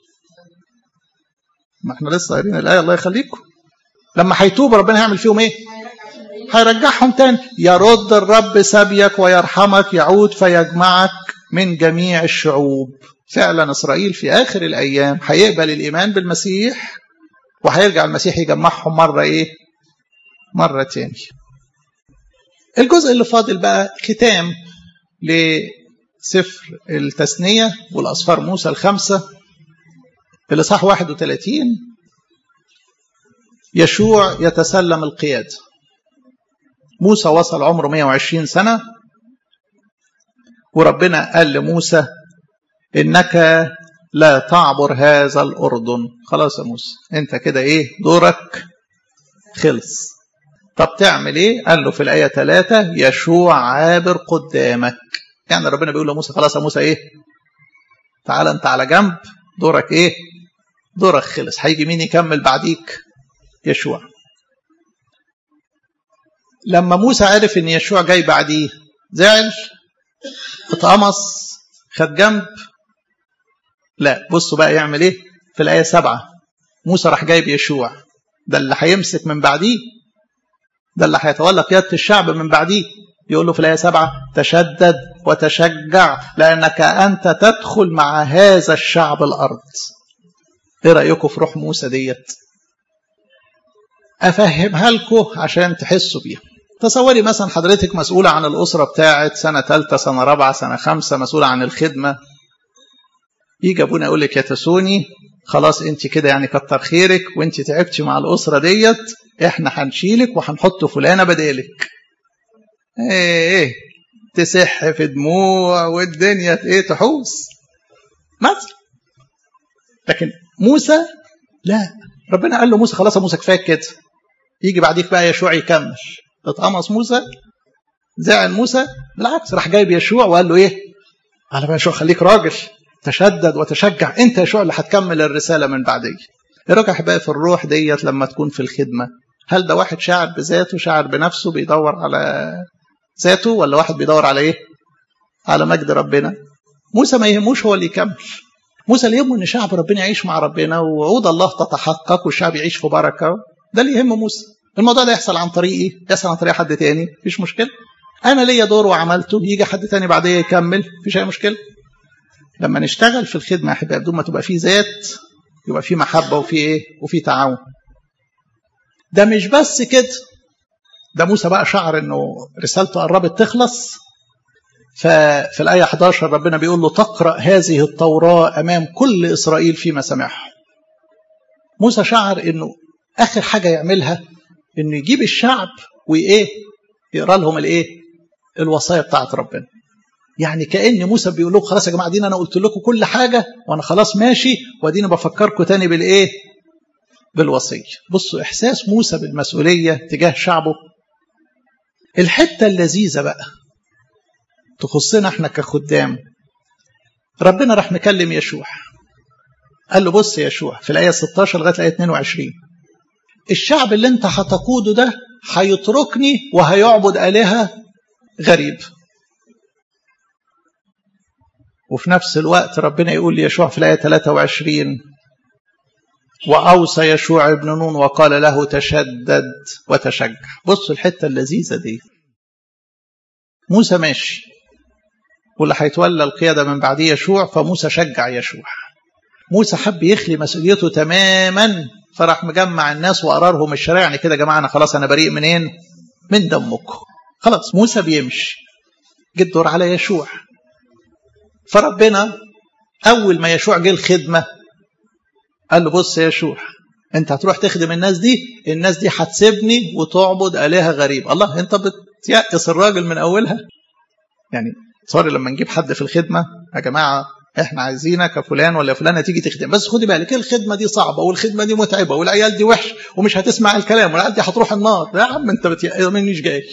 ما احنا لسه قايلين الآية الله يخليكم لما هيتوبوا ربنا هيعمل فيهم إيه هيرجعهم تاني يرد الرب سبيك ويرحمك يعود فيجمعك من جميع الشعوب فعلا إسرائيل في آخر الأيام هيقبل الإيمان بالمسيح وهيرجع المسيح يجمعهم مرة إيه مرة تاني الجزء اللي فاضل بقى ختام لسفر التثنية والأصفار موسى الخمسة الإصحاح 31 يشوع يتسلم القيادة موسى وصل عمره 120 سنة وربنا قال لموسى إنك لا تعبر هذا الأردن خلاص يا موسى أنت كده إيه دورك خلص طب تعمل ايه قال له في الآية 3 يشوع عابر قدامك يعني ربنا بيقول لموسى خلاص يا موسى ايه تعال انت على جنب دورك ايه دورك خلص هيجي مين يكمل بعديك يشوع لما موسى عرف ان يشوع جاي بعديه زعل اتقمص خد جنب لا بصوا بقى يعمل ايه في الآية سبعة موسى راح جايب يشوع ده اللي هيمسك من بعديه ده اللي هيتولى قيادة الشعب من بعديه يقول له في الآية سبعة تشدد وتشجع لأنك أنت تدخل مع هذا الشعب الأرض إيه رأيكم في روح موسى ديت أفهمها لكم عشان تحسوا بيها تصوري مثلا حضرتك مسؤولة عن الأسرة بتاعت سنة ثالثة سنة رابعة سنة خمسة مسؤولة عن الخدمة يجي أبونا يقول لك يا تسوني خلاص انت كده يعني كتر خيرك وانت تعبتي مع الأسرة ديت احنا هنشيلك وهنحط فلانة بدالك ايه ايه تسح في دموع والدنيا ايه تحوس مثلا لكن موسى لا ربنا قال له موسى خلاص يا موسى كفايه كده يجي بعديك بقى يشوع يكمل اتقمص موسى زعل موسى بالعكس راح جايب يشوع وقال له ايه قال له يشوع خليك راجل تشدد وتشجع انت يا يشوع اللي هتكمل الرساله من بعدي ايه رايك احبائي في الروح ديت لما تكون في الخدمه هل ده واحد شاعر بذاته شاعر بنفسه بيدور على ذاته ولا واحد بيدور على ايه على مجد ربنا موسى ما يهموش هو اللي يكمل موسى اللي يهمه ان شعب ربنا يعيش مع ربنا ووعود الله تتحقق والشعب يعيش في بركه ده اللي يهم موسى الموضوع ده يحصل عن طريقي يحصل عن طريق حد تاني مفيش مشكله انا ليا دور وعملته يجي حد تاني بعديه يكمل مفيش اي مشكله لما نشتغل في الخدمه يا احبائي بدون ما تبقى في ذات يبقى في محبه وفي ايه وفي تعاون ده مش بس كده ده موسى بقى شعر انه رسالته قربت تخلص ففي الآية 11 ربنا بيقول له تقرأ هذه التوراة أمام كل إسرائيل فيما سمعه موسى شعر انه آخر حاجة يعملها انه يجيب الشعب وإيه يقرأ لهم الإيه الوصايا بتاعت ربنا يعني كأن موسى بيقول لهم خلاص يا جماعة دين أنا قلت لكم كل حاجة وأنا خلاص ماشي وأديني بفكركم تاني بالإيه بالوصية بصوا إحساس موسى بالمسؤولية تجاه شعبه الحتة اللذيذة بقى تخصنا احنا كخدام ربنا راح مكلم يشوع قال له بص يا يشوع في الآية 16 لغاية الآية 22 الشعب اللي انت هتقوده ده هيتركني وهيعبد آلهة غريب وفي نفس الوقت ربنا يقول ليشوع في الآية 23 وأوصى يشوع ابن نون وقال له تشدد وتشجع بصوا الحتة اللذيذة دي موسى ماشي واللي هيتولى القيادة من بعديه يشوع فموسى شجع يشوع موسى حب يخلي مسؤوليته تماما فراح مجمع الناس وقرارهم الشريعة يعني كده يا جماعة أنا خلاص أنا بريء منين من دمكم خلاص موسى بيمشي جه الدور على يشوع فربنا أول ما يشوع جه الخدمة قال له بص يا يشوع انت هتروح تخدم الناس دي الناس دي هتسيبني وتعبد آلهة غريب الله انت بتيأس الراجل من أولها يعني صار لما نجيب حد في الخدمة يا جماعة احنا عايزينك فلان ولا فلانة تيجي تخدم بس خدي بالك الخدمة دي صعبة والخدمة دي متعبة والعيال دي وحش ومش هتسمع الكلام والعيال دي هتروح النار يا عم انت بتيأس منيش جاي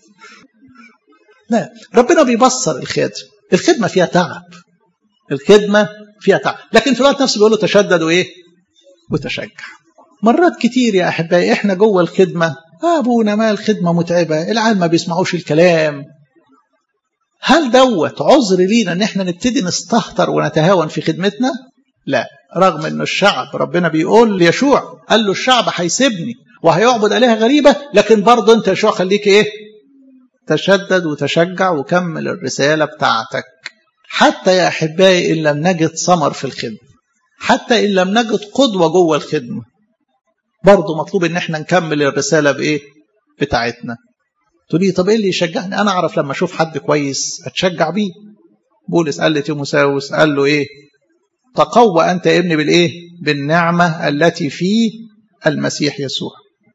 لا ربنا بيبصر الخدمة الخدمة فيها تعب الخدمة فيها تعب لكن في الوقت نفسه بيقول له تشدد وايه وتشجع مرات كتير يا احبائي احنا جوه الخدمه ابونا ما الخدمه متعبه العيال ما بيسمعوش الكلام هل دوت عذر لينا ان احنا نبتدي نستهتر ونتهاون في خدمتنا لا رغم انه الشعب ربنا بيقول ليشوع قال له الشعب هيسيبني وهيعبد الهه غريبه لكن برضه انت يشوع خليك ايه تشدد وتشجع وكمل الرساله بتاعتك حتى يا احبائي ان لم نجد ثمر في الخدمه حتى ان لم نجد قدوه جوه الخدمه برضه مطلوب ان احنا نكمل الرساله بايه بتاعتنا تقول لي طب ايه اللي يشجعني انا اعرف لما اشوف حد كويس اتشجع بيه بولس قال لتيموساوس قال له ايه تقوى انت يا ابني بالايه بالنعمه التي في المسيح يسوع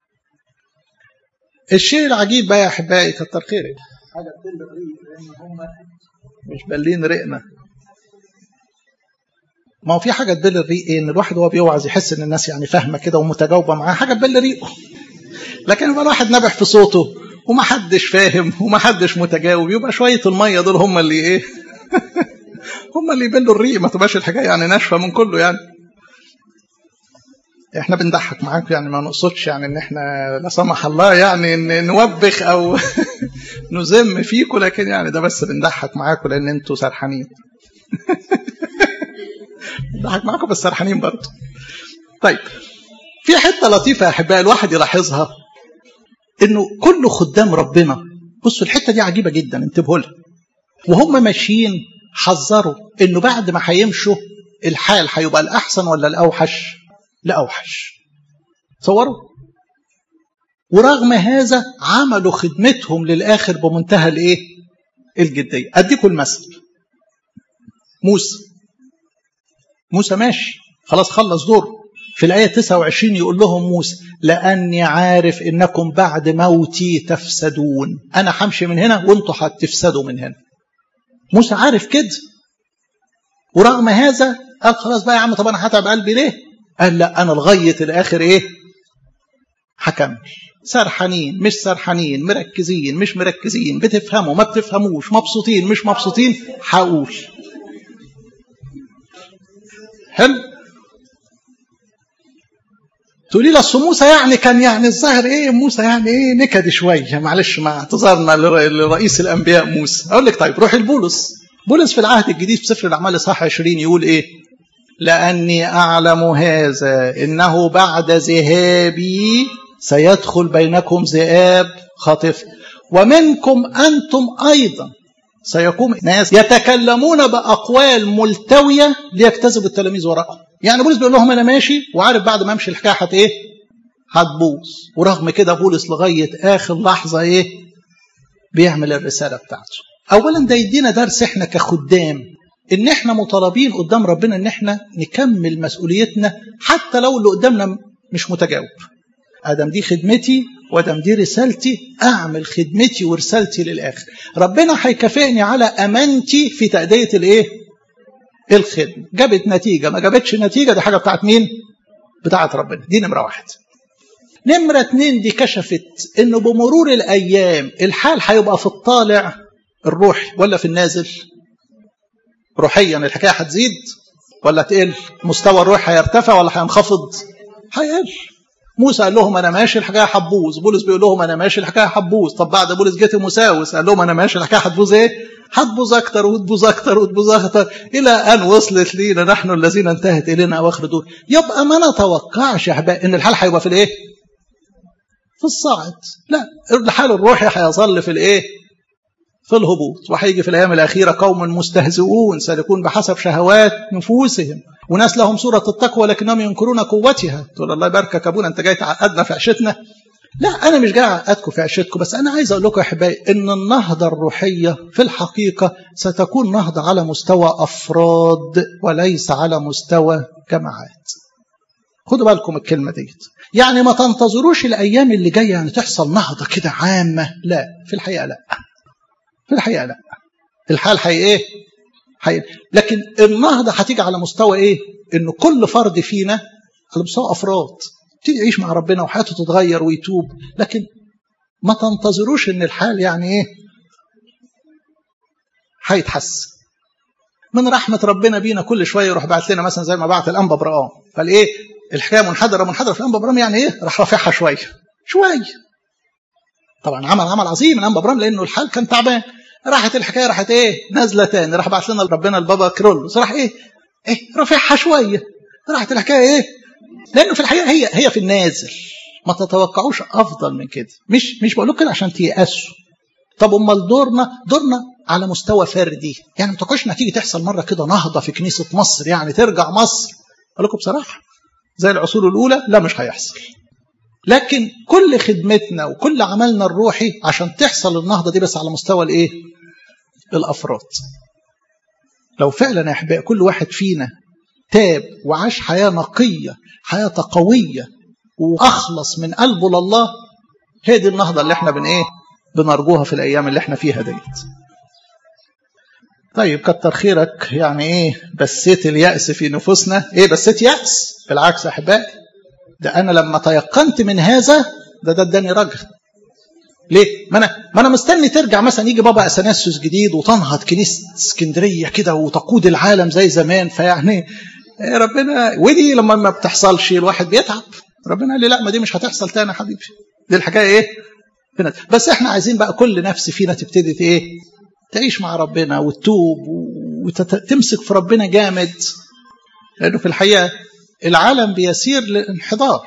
الشيء العجيب بقى يا احبائي كتر خيرك حاجه بتل الريق لان هم مش بالين رقنا ما هو في حاجه تبل الريق ايه ان الواحد وهو بيوعظ يحس ان الناس يعني فاهمه كده ومتجاوبه معاه حاجه تبل ريقه لكن يبقى الواحد نابح في صوته ومحدش فاهم ومحدش متجاوب يبقى شويه الميه دول هم اللي ايه هم اللي يبلوا الريق ما تبقاش الحكايه يعني ناشفه من كله يعني احنا بنضحك معاكم يعني ما نقصدش يعني ان احنا لا سمح الله يعني ان نوبخ او نذم فيكم لكن يعني ده بس بنضحك معاكم لان انتوا سرحانين بنضحك معاكم بس سرحانين برضه طيب في حته لطيفه يا احبائي الواحد يلاحظها انه كل خدام ربنا بصوا الحته دي عجيبه جدا انتبهوا لها وهم ماشيين حذروا انه بعد ما هيمشوا الحال هيبقى الاحسن ولا الاوحش؟ لاوحش. تصوروا؟ ورغم هذا عملوا خدمتهم للاخر بمنتهى الايه؟ الجديه. اديكم المثل. موسى موسى ماشي خلاص خلص دوره في الآية 29 يقول لهم موسى لأني عارف إنكم بعد موتي تفسدون أنا همشي من هنا وانتوا هتفسدوا من هنا موسى عارف كده ورغم هذا قال خلاص بقى يا عم طب انا هتعب قلبي ليه؟ قال لا انا لغايه الاخر ايه؟ هكمل سرحانين مش سرحانين مركزين مش مركزين بتفهموا ما بتفهموش مبسوطين مش مبسوطين هقول حلو تقولي لي اصل موسى يعني كان يعني الظاهر ايه موسى يعني ايه نكد شويه معلش مع اعتذارنا لرئيس الانبياء موسى اقول لك طيب روحي لبولس بولس في العهد الجديد في سفر الاعمال اصحاح 20 يقول ايه لاني اعلم هذا انه بعد ذهابي سيدخل بينكم ذئاب خاطف ومنكم انتم ايضا سيقوم ناس يتكلمون باقوال ملتويه ليجتذبوا التلاميذ وراءهم يعني بولس بيقول لهم انا ماشي وعارف بعد ما امشي الحكايه هت ايه هتبوظ ورغم كده بولس لغايه اخر لحظه ايه بيعمل الرساله بتاعته اولا ده يدينا درس احنا كخدام ان احنا مطالبين قدام ربنا ان احنا نكمل مسؤوليتنا حتى لو اللي قدامنا مش متجاوب ادم دي خدمتي وادم دي رسالتي اعمل خدمتي ورسالتي للاخر ربنا هيكافئني على امانتي في تاديه الايه الخدمه جابت نتيجه ما جابتش نتيجه دي حاجه بتاعت مين بتاعت ربنا دي نمره واحد نمره اتنين دي كشفت انه بمرور الايام الحال هيبقى في الطالع الروحي ولا في النازل روحيا الحكايه هتزيد ولا تقل مستوى الروح هيرتفع ولا هينخفض هيقل موسى قال لهم انا ماشي الحكايه هتبوظ بولس بيقول لهم انا ماشي الحكايه هتبوظ طب بعد بولس جه تيموساوس قال لهم انا ماشي الحكايه هتبوظ ايه هتبوظ اكتر وتبوظ اكتر وتبوظ اكتر الى ان وصلت لينا نحن الذين انتهت الينا اواخر دول يبقى ما نتوقعش يا احبائي ان الحال هيبقى في الايه في الصاعد لا الحال الروحي هيظل في الايه في الهبوط وهيجي في الايام الاخيره قوم مستهزئون سيكون بحسب شهوات نفوسهم وناس لهم صورة التقوى لكنهم ينكرون قوتها تقول الله يباركك ابونا انت جاي تعقدنا في عشتنا لا انا مش جاي اعقدكم في عشتكم بس انا عايز اقول لكم يا احبائي ان النهضه الروحيه في الحقيقه ستكون نهضه على مستوى افراد وليس على مستوى جماعات خدوا بالكم الكلمه ديت يعني ما تنتظروش الايام اللي جايه يعني تحصل نهضه كده عامه لا في الحقيقه لا في الحقيقه لا الحال حي ايه حي لكن النهضه هتيجي على مستوى ايه ان كل فرد فينا على مستوى افراد يبتدي يعيش مع ربنا وحياته تتغير ويتوب لكن ما تنتظروش ان الحال يعني ايه هيتحسن من رحمة ربنا بينا كل شوية يروح بعت لنا مثلا زي ما بعت الأنبا برقام فالإيه الحكاية منحدرة منحدرة في الأنبا برقام يعني إيه راح رافعها شوية شوية طبعا عمل عمل عظيم الأنبا برقام لأنه الحال كان تعبان راحت الحكاية راحت إيه نازلة تاني راح بعت لنا ربنا البابا كرولوس راح إيه إيه رافعها شوية راحت الحكاية إيه لأنه في الحقيقة هي هي في النازل ما تتوقعوش أفضل من كده مش مش بقول كده عشان تيأسوا طب امال دورنا دورنا على مستوى فردي يعني ما تقعدش تيجي تحصل مره كده نهضه في كنيسه مصر يعني ترجع مصر اقول لكم بصراحه زي العصور الاولى لا مش هيحصل لكن كل خدمتنا وكل عملنا الروحي عشان تحصل النهضه دي بس على مستوى الايه الافراد لو فعلا يا احبائي كل واحد فينا تاب وعاش حياه نقيه حياه قويه واخلص من قلبه لله هي دي النهضه اللي احنا بن ايه بنرجوها في الايام اللي احنا فيها ديت طيب كتر خيرك يعني ايه بسيت اليأس في نفوسنا ايه بسيت يأس بالعكس يا احبائي ده انا لما تيقنت من هذا ده ده اداني رجا ليه؟ ما انا ما انا مستني ترجع مثلا يجي بابا اثناسيوس جديد وتنهض كنيسه اسكندريه كده وتقود العالم زي زمان فيعني ربنا ودي لما ما بتحصلش الواحد بيتعب ربنا قال لي لا ما دي مش هتحصل تاني يا حبيبي دي الحكايه ايه؟ بس احنا عايزين بقى كل نفس فينا تبتدي ايه؟ تعيش مع ربنا وتتوب وتمسك في ربنا جامد لانه في الحقيقه العالم بيسير للانحدار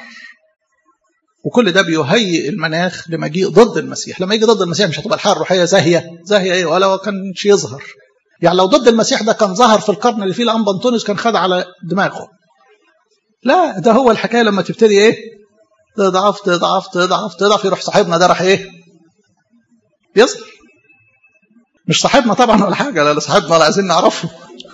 وكل ده بيهيئ المناخ لمجيء ضد المسيح لما يجي ضد المسيح مش هتبقى الحياه الروحيه زاهيه زاهيه ايه ولا كانش يظهر يعني لو ضد المسيح ده كان ظهر في القرن اللي فيه الانبا انطونيوس كان خد على دماغه لا ده هو الحكايه لما تبتدي ايه تضعف تضعف تضعف تضعف يروح صاحبنا ده راح ايه يظهر مش صاحبنا طبعا ولا حاجه لا صاحبنا ولا عايزين نعرفه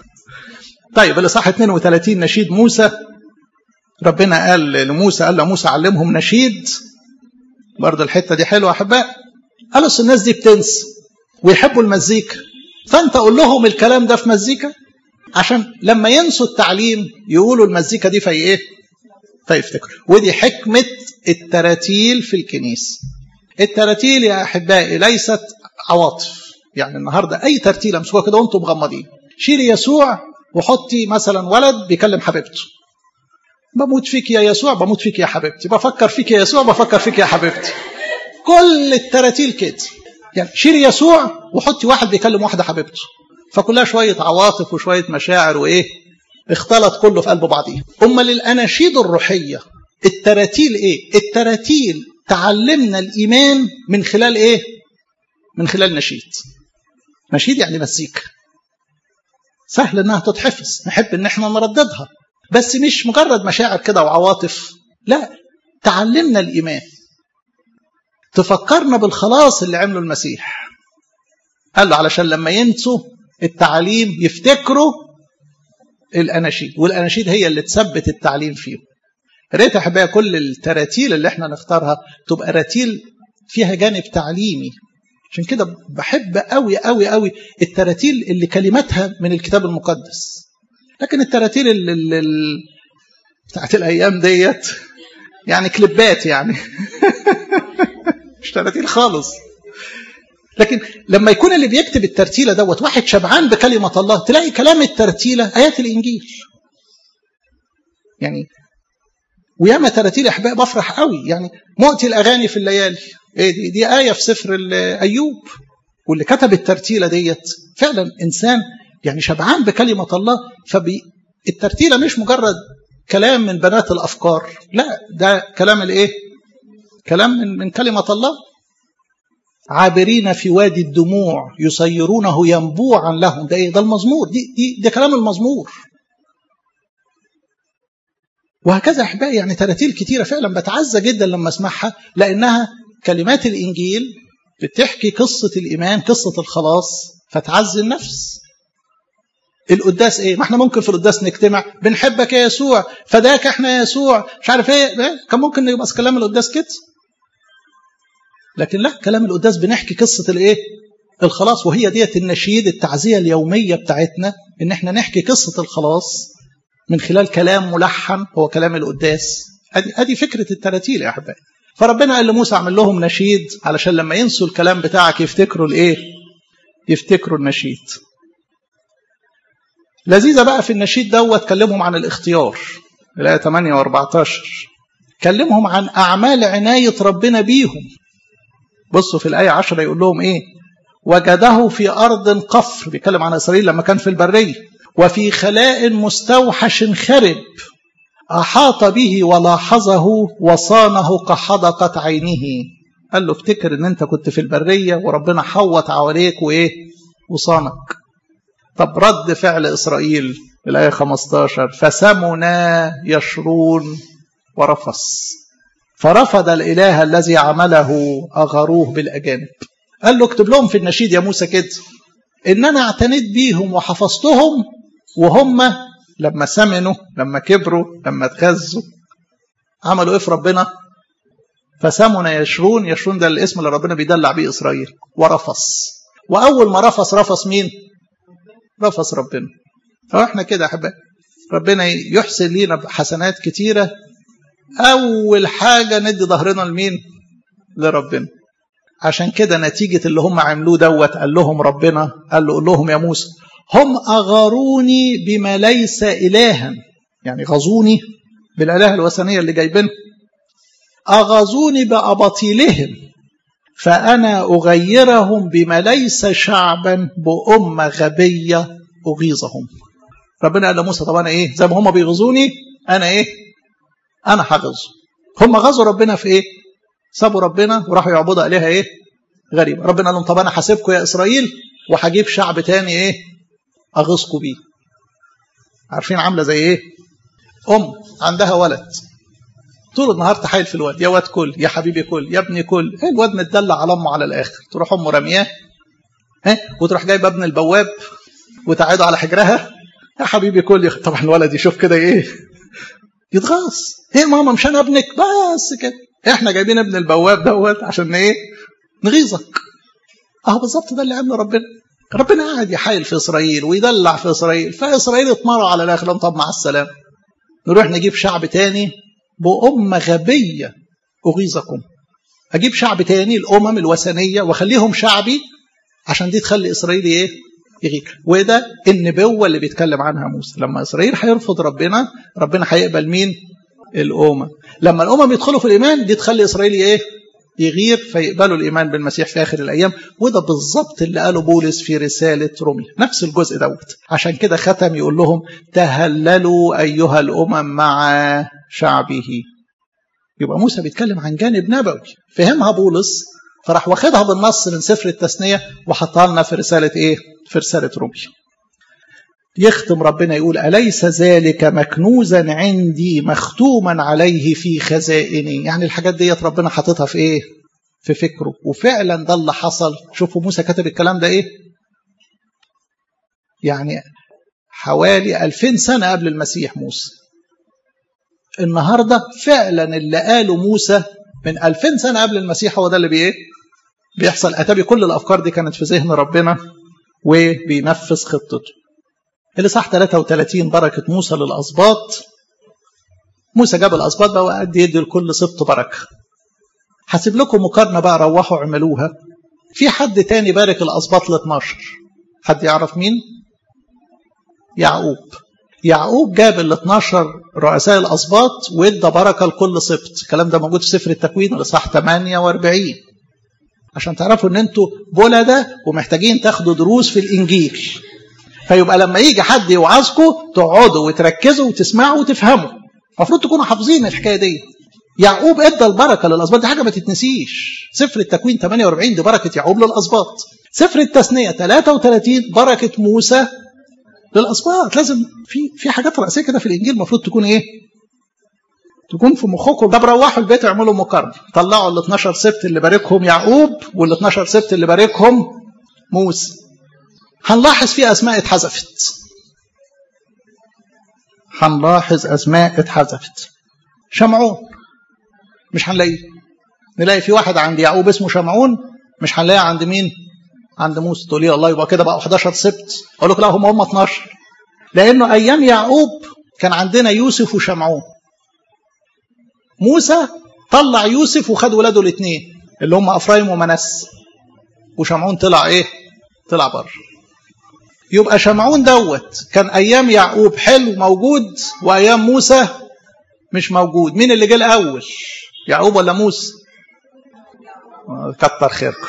طيب الاصحاح 32 نشيد موسى ربنا قال لموسى قال لموسى علمهم نشيد برضه الحته دي حلوه احباء قالوا الناس دي بتنسى ويحبوا المزيكا فانت قول لهم الكلام ده في مزيكا عشان لما ينسوا التعليم يقولوا المزيكا دي في ايه فيفتكروا ودي حكمه التراتيل في الكنيسه التراتيل يا احبائي ليست عواطف يعني النهارده اي ترتيله امسكوها كده وانتم مغمضين شيلي يسوع وحطي مثلا ولد بيكلم حبيبته بموت فيك يا يسوع بموت فيك يا حبيبتي بفكر فيك يا يسوع بفكر فيك يا حبيبتي كل التراتيل كده يعني شيلي يسوع وحطي واحد بيكلم واحده حبيبته فكلها شويه عواطف وشويه مشاعر وايه اختلط كله في قلب بعضيه امال الاناشيد الروحيه التراتيل ايه التراتيل تعلمنا الايمان من خلال ايه من خلال نشيد نشيد يعني مزيكا سهل انها تتحفظ نحب ان احنا نرددها بس مش مجرد مشاعر كده وعواطف لا تعلمنا الايمان تفكرنا بالخلاص اللي عمله المسيح قال له علشان لما ينسوا التعليم يفتكروا الاناشيد والاناشيد هي اللي تثبت التعليم فيهم ريت احبائي كل التراتيل اللي احنا نختارها تبقى رتيل فيها جانب تعليمي عشان كده بحب قوي قوي قوي التراتيل اللي كلماتها من الكتاب المقدس لكن التراتيل اللي اللي بتاعت الايام ديت يعني كليبات يعني مش تراتيل خالص لكن لما يكون اللي بيكتب الترتيله دوت واحد شبعان بكلمه الله تلاقي كلام الترتيله ايات الانجيل يعني وياما تراتيل احباء بفرح قوي يعني مؤتي الاغاني في الليالي إيه دي, دي ايه في سفر ايوب واللي كتب الترتيله ديت فعلا انسان يعني شبعان بكلمه الله فبي الترتيله مش مجرد كلام من بنات الافكار لا ده كلام الايه كلام من من كلمه الله عابرين في وادي الدموع يصيرونه ينبوعا لهم ده ايه ده المزمور دي دي ده كلام المزمور وهكذا احبائي يعني تراتيل كتيره فعلا بتعزى جدا لما اسمعها لانها كلمات الانجيل بتحكي قصه الايمان قصه الخلاص فتعزي النفس القداس ايه ما احنا ممكن في القداس نجتمع بنحبك يا يسوع فداك احنا يا يسوع مش عارف ايه كان ممكن يبقى كلام القداس كده لكن لا كلام القداس بنحكي قصه الايه الخلاص وهي ديت النشيد التعزيه اليوميه بتاعتنا ان احنا نحكي قصه الخلاص من خلال كلام ملحن هو كلام القداس ادي ادي فكره التراتيل يا احبائي فربنا قال لموسى اعمل لهم نشيد علشان لما ينسوا الكلام بتاعك يفتكروا الايه يفتكروا النشيد لذيذه بقى في النشيد دوت كلمهم عن الاختيار الايه 8 و14 كلمهم عن اعمال عنايه ربنا بيهم بصوا في الايه 10 يقول لهم ايه وجده في ارض قفر بيتكلم عن اسرائيل لما كان في البريه وفي خلاء مستوحش خرب أحاط به ولاحظه وصانه كحدقة عينه قال له افتكر ان انت كنت في البرية وربنا حوط عليك وايه وصانك طب رد فعل إسرائيل الآية 15 فسمنا يشرون ورفص فرفض الإله الذي عمله أغروه بالأجانب قال له اكتب لهم في النشيد يا موسى كده إن أنا اعتنيت بيهم وحفظتهم وهم لما سمنوا لما كبروا لما اتغذوا عملوا ايه في ربنا فسمنا يشرون يشرون ده الاسم اللي ربنا بيدلع بيه اسرائيل ورفص واول ما رفص رفص مين رفص ربنا فاحنا كده يا احبائي ربنا يحسن لينا بحسنات كتيره اول حاجه ندي ظهرنا لمين لربنا عشان كده نتيجة اللي هم عملوه دوت قال لهم ربنا قال له قول لهم يا موسى هم أغاروني بما ليس إلها يعني غزوني بالآلهة الوثنية اللي جايبينها أغزوني بأباطيلهم فأنا أغيرهم بما ليس شعبا بأمة غبية أغيظهم ربنا قال لموسى طب أنا إيه زي ما هم بيغزوني أنا إيه أنا هغز هم غزوا ربنا في إيه سابوا ربنا وراحوا يعبدوا عليها إيه غريبة ربنا قال لهم طب أنا حاسبكم يا إسرائيل وهجيب شعب تاني إيه أغيظكم بيه عارفين عاملة زي إيه أم عندها ولد طول النهار تحايل في الواد يا واد كل يا حبيبي كل يا ابني كل الواد متدلع على امه على الاخر تروح امه رمياه ها وتروح جايب ابن البواب وتقعده على حجرها يا حبيبي كل طبعا الولد يشوف كده ايه يتغاظ ايه ماما مش انا ابنك بس كده احنا جايبين ابن البواب دوت عشان ايه نغيظك اهو بالظبط ده اللي عمله ربنا ربنا قاعد يحايل في اسرائيل ويدلع في اسرائيل فاسرائيل اتمروا على الاخر طب مع السلامه نروح نجيب شعب تاني بأمة غبية أغيظكم أجيب شعب تاني الأمم الوثنية وأخليهم شعبي عشان دي تخلي إسرائيل إيه؟ يغير وده النبوة اللي بيتكلم عنها موسى لما إسرائيل هيرفض ربنا ربنا هيقبل مين؟ الأمم لما الأمم يدخلوا في الإيمان دي تخلي إسرائيل إيه؟ يغير فيقبلوا الإيمان بالمسيح في آخر الأيام وده بالظبط اللي قاله بولس في رسالة رومي نفس الجزء دوت عشان كده ختم يقول لهم تهللوا أيها الأمم مع شعبه يبقى موسى بيتكلم عن جانب نبوي فهمها بولس فراح واخدها بالنص من سفر التثنية وحطها لنا في رسالة إيه؟ في رسالة رومي يختم ربنا يقول أليس ذلك مكنوزا عندي مختوما عليه في خزائني يعني الحاجات ديت ربنا حاططها في ايه في فكره وفعلا ده اللي حصل شوفوا موسى كتب الكلام ده ايه يعني حوالي 2000 سنة قبل المسيح موسى النهاردة فعلا اللي قاله موسى من 2000 سنة قبل المسيح هو ده اللي بيه بيحصل أتابي كل الأفكار دي كانت في ذهن ربنا وبينفذ خطته اللي صح 33 بركة موسى للأسباط موسى جاب الأسباط بقى وقعد يدي لكل سبط بركة هسيب لكم مقارنة بقى روحوا اعملوها في حد تاني بارك الأسباط ل 12 حد يعرف مين؟ يعقوب يعقوب جاب ال 12 رؤساء الأسباط وادى بركة لكل سبط الكلام ده موجود في سفر التكوين الإصحاح 48 عشان تعرفوا ان انتوا بلدة ومحتاجين تاخدوا دروس في الإنجيل فيبقى لما يجي حد يوعظكم تقعدوا وتركزوا وتسمعوا وتفهموا المفروض تكونوا حافظين الحكايه دي يعقوب ادى البركه للاسباط دي حاجه ما تتنسيش سفر التكوين 48 دي بركه يعقوب للاسباط سفر التثنيه 33 بركه موسى للاسباط لازم في في حاجات رئيسيه كده في الانجيل المفروض تكون ايه تكون في مخكم طب روحوا البيت اعملوا مقارنه طلعوا ال 12 سبت اللي باركهم يعقوب وال 12 سبت اللي باركهم موسى هنلاحظ في أسماء اتحذفت هنلاحظ أسماء اتحذفت شمعون مش هنلاقيه نلاقي في واحد عند يعقوب اسمه شمعون مش هنلاقيه عند مين عند موسى تقول لي الله يبقى كده بقى 11 سبت اقول لك لا هم هم 12 لانه ايام يعقوب كان عندنا يوسف وشمعون موسى طلع يوسف وخد ولاده الاثنين اللي هم افرايم ومنس وشمعون طلع ايه طلع بره يبقى شمعون دوت كان ايام يعقوب حلو موجود وايام موسى مش موجود مين اللي جه الاول يعقوب ولا موسى كتر خيركم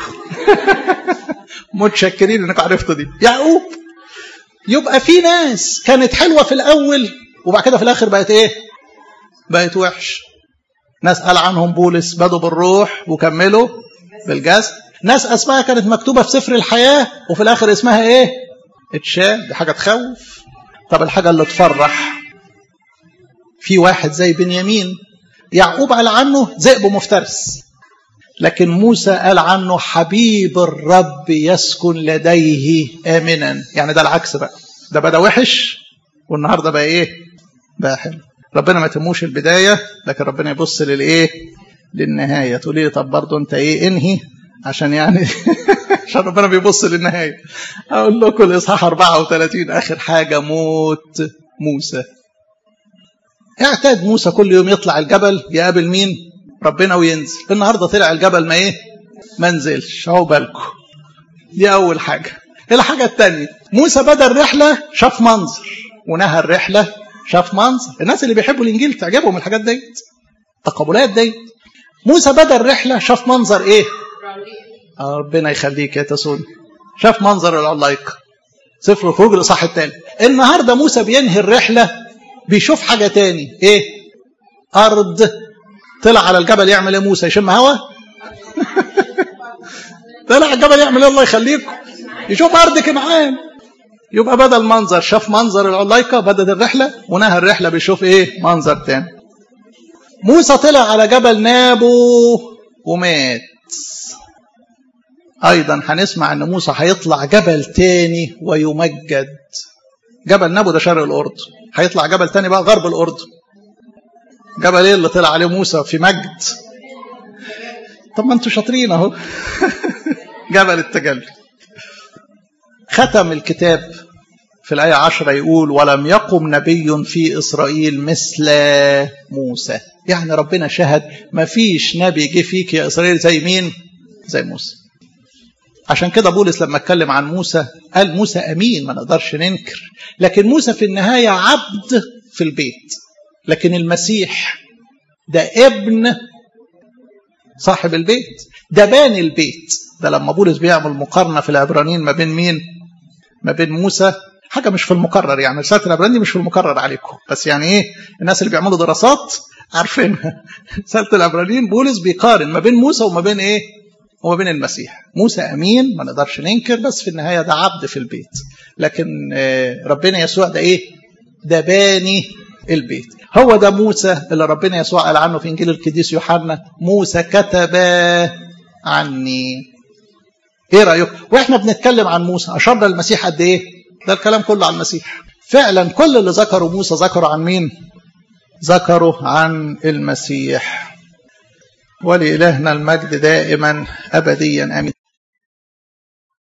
متشكرين انكم عرفتوا دي يعقوب يبقى في ناس كانت حلوه في الاول وبعد كده في الاخر بقت ايه بقت وحش ناس قال عنهم بولس بدوا بالروح وكملوا بالجسد ناس اسمها كانت مكتوبه في سفر الحياه وفي الاخر اسمها ايه اتشال دي حاجه تخوف طب الحاجه اللي تفرح في واحد زي بنيامين يعقوب قال عنه ذئب مفترس لكن موسى قال عنه حبيب الرب يسكن لديه امنا يعني ده العكس بقى ده بدا وحش والنهارده بقى ايه بقى حلو ربنا ما تموش البدايه لكن ربنا يبص للايه للنهايه تقول لي طب برضه انت ايه انهي عشان يعني عشان ربنا بيبص للنهايه اقول لكم الاصحاح 34 اخر حاجه موت موسى اعتاد موسى كل يوم يطلع الجبل يقابل مين ربنا وينزل النهارده طلع الجبل ما ايه ما نزلش اهو بالكم دي اول حاجه الحاجه الثانيه موسى بدا الرحله شاف منظر ونهى الرحله شاف منظر الناس اللي بيحبوا الانجيل تعجبهم الحاجات ديت التقابلات ديت موسى بدا الرحله شاف منظر ايه ربنا يخليك يا تسوني شاف منظر العلايقه سفر الخروج الاصحاح الثاني النهارده موسى بينهي الرحله بيشوف حاجه تاني ايه ارض طلع على الجبل يعمل ايه موسى يشم هوا طلع الجبل يعمل ايه الله يخليكم يشوف ارض كنعان يبقى بدل منظر شاف منظر العلايقه بدت الرحله ونهى الرحله بيشوف ايه منظر تاني موسى طلع على جبل نابو ومات ايضا هنسمع ان موسى هيطلع جبل تاني ويمجد جبل نابو ده شرق الاردن هيطلع جبل تاني بقى غرب الاردن جبل ايه اللي طلع عليه موسى في مجد طب ما انتوا شاطرين اهو جبل التجلي ختم الكتاب في الآية عشرة يقول ولم يقم نبي في إسرائيل مثل موسى يعني ربنا شهد ما فيش نبي جه فيك يا إسرائيل زي مين زي موسى عشان كده بولس لما اتكلم عن موسى قال موسى أمين ما نقدرش ننكر لكن موسى في النهاية عبد في البيت لكن المسيح ده ابن صاحب البيت ده باني البيت ده لما بولس بيعمل مقارنة في العبرانيين ما بين مين ما بين موسى حاجة مش في المقرر يعني رسالة العبرانيين مش في المقرر عليكم بس يعني ايه الناس اللي بيعملوا دراسات عارفينها رسالة العبرانيين بولس بيقارن ما بين موسى وما بين ايه وما بين المسيح موسى امين ما نقدرش ننكر بس في النهاية ده عبد في البيت لكن ربنا يسوع ده ايه ده باني البيت هو ده موسى اللي ربنا يسوع قال عنه في انجيل القديس يوحنا موسى كتب عني ايه رايكم واحنا بنتكلم عن موسى اشرنا المسيح قد ايه ده الكلام كله عن المسيح فعلا كل اللي ذكروا موسى ذكروا عن مين ذكروا عن المسيح ولإلهنا المجد دائما أبديا آمين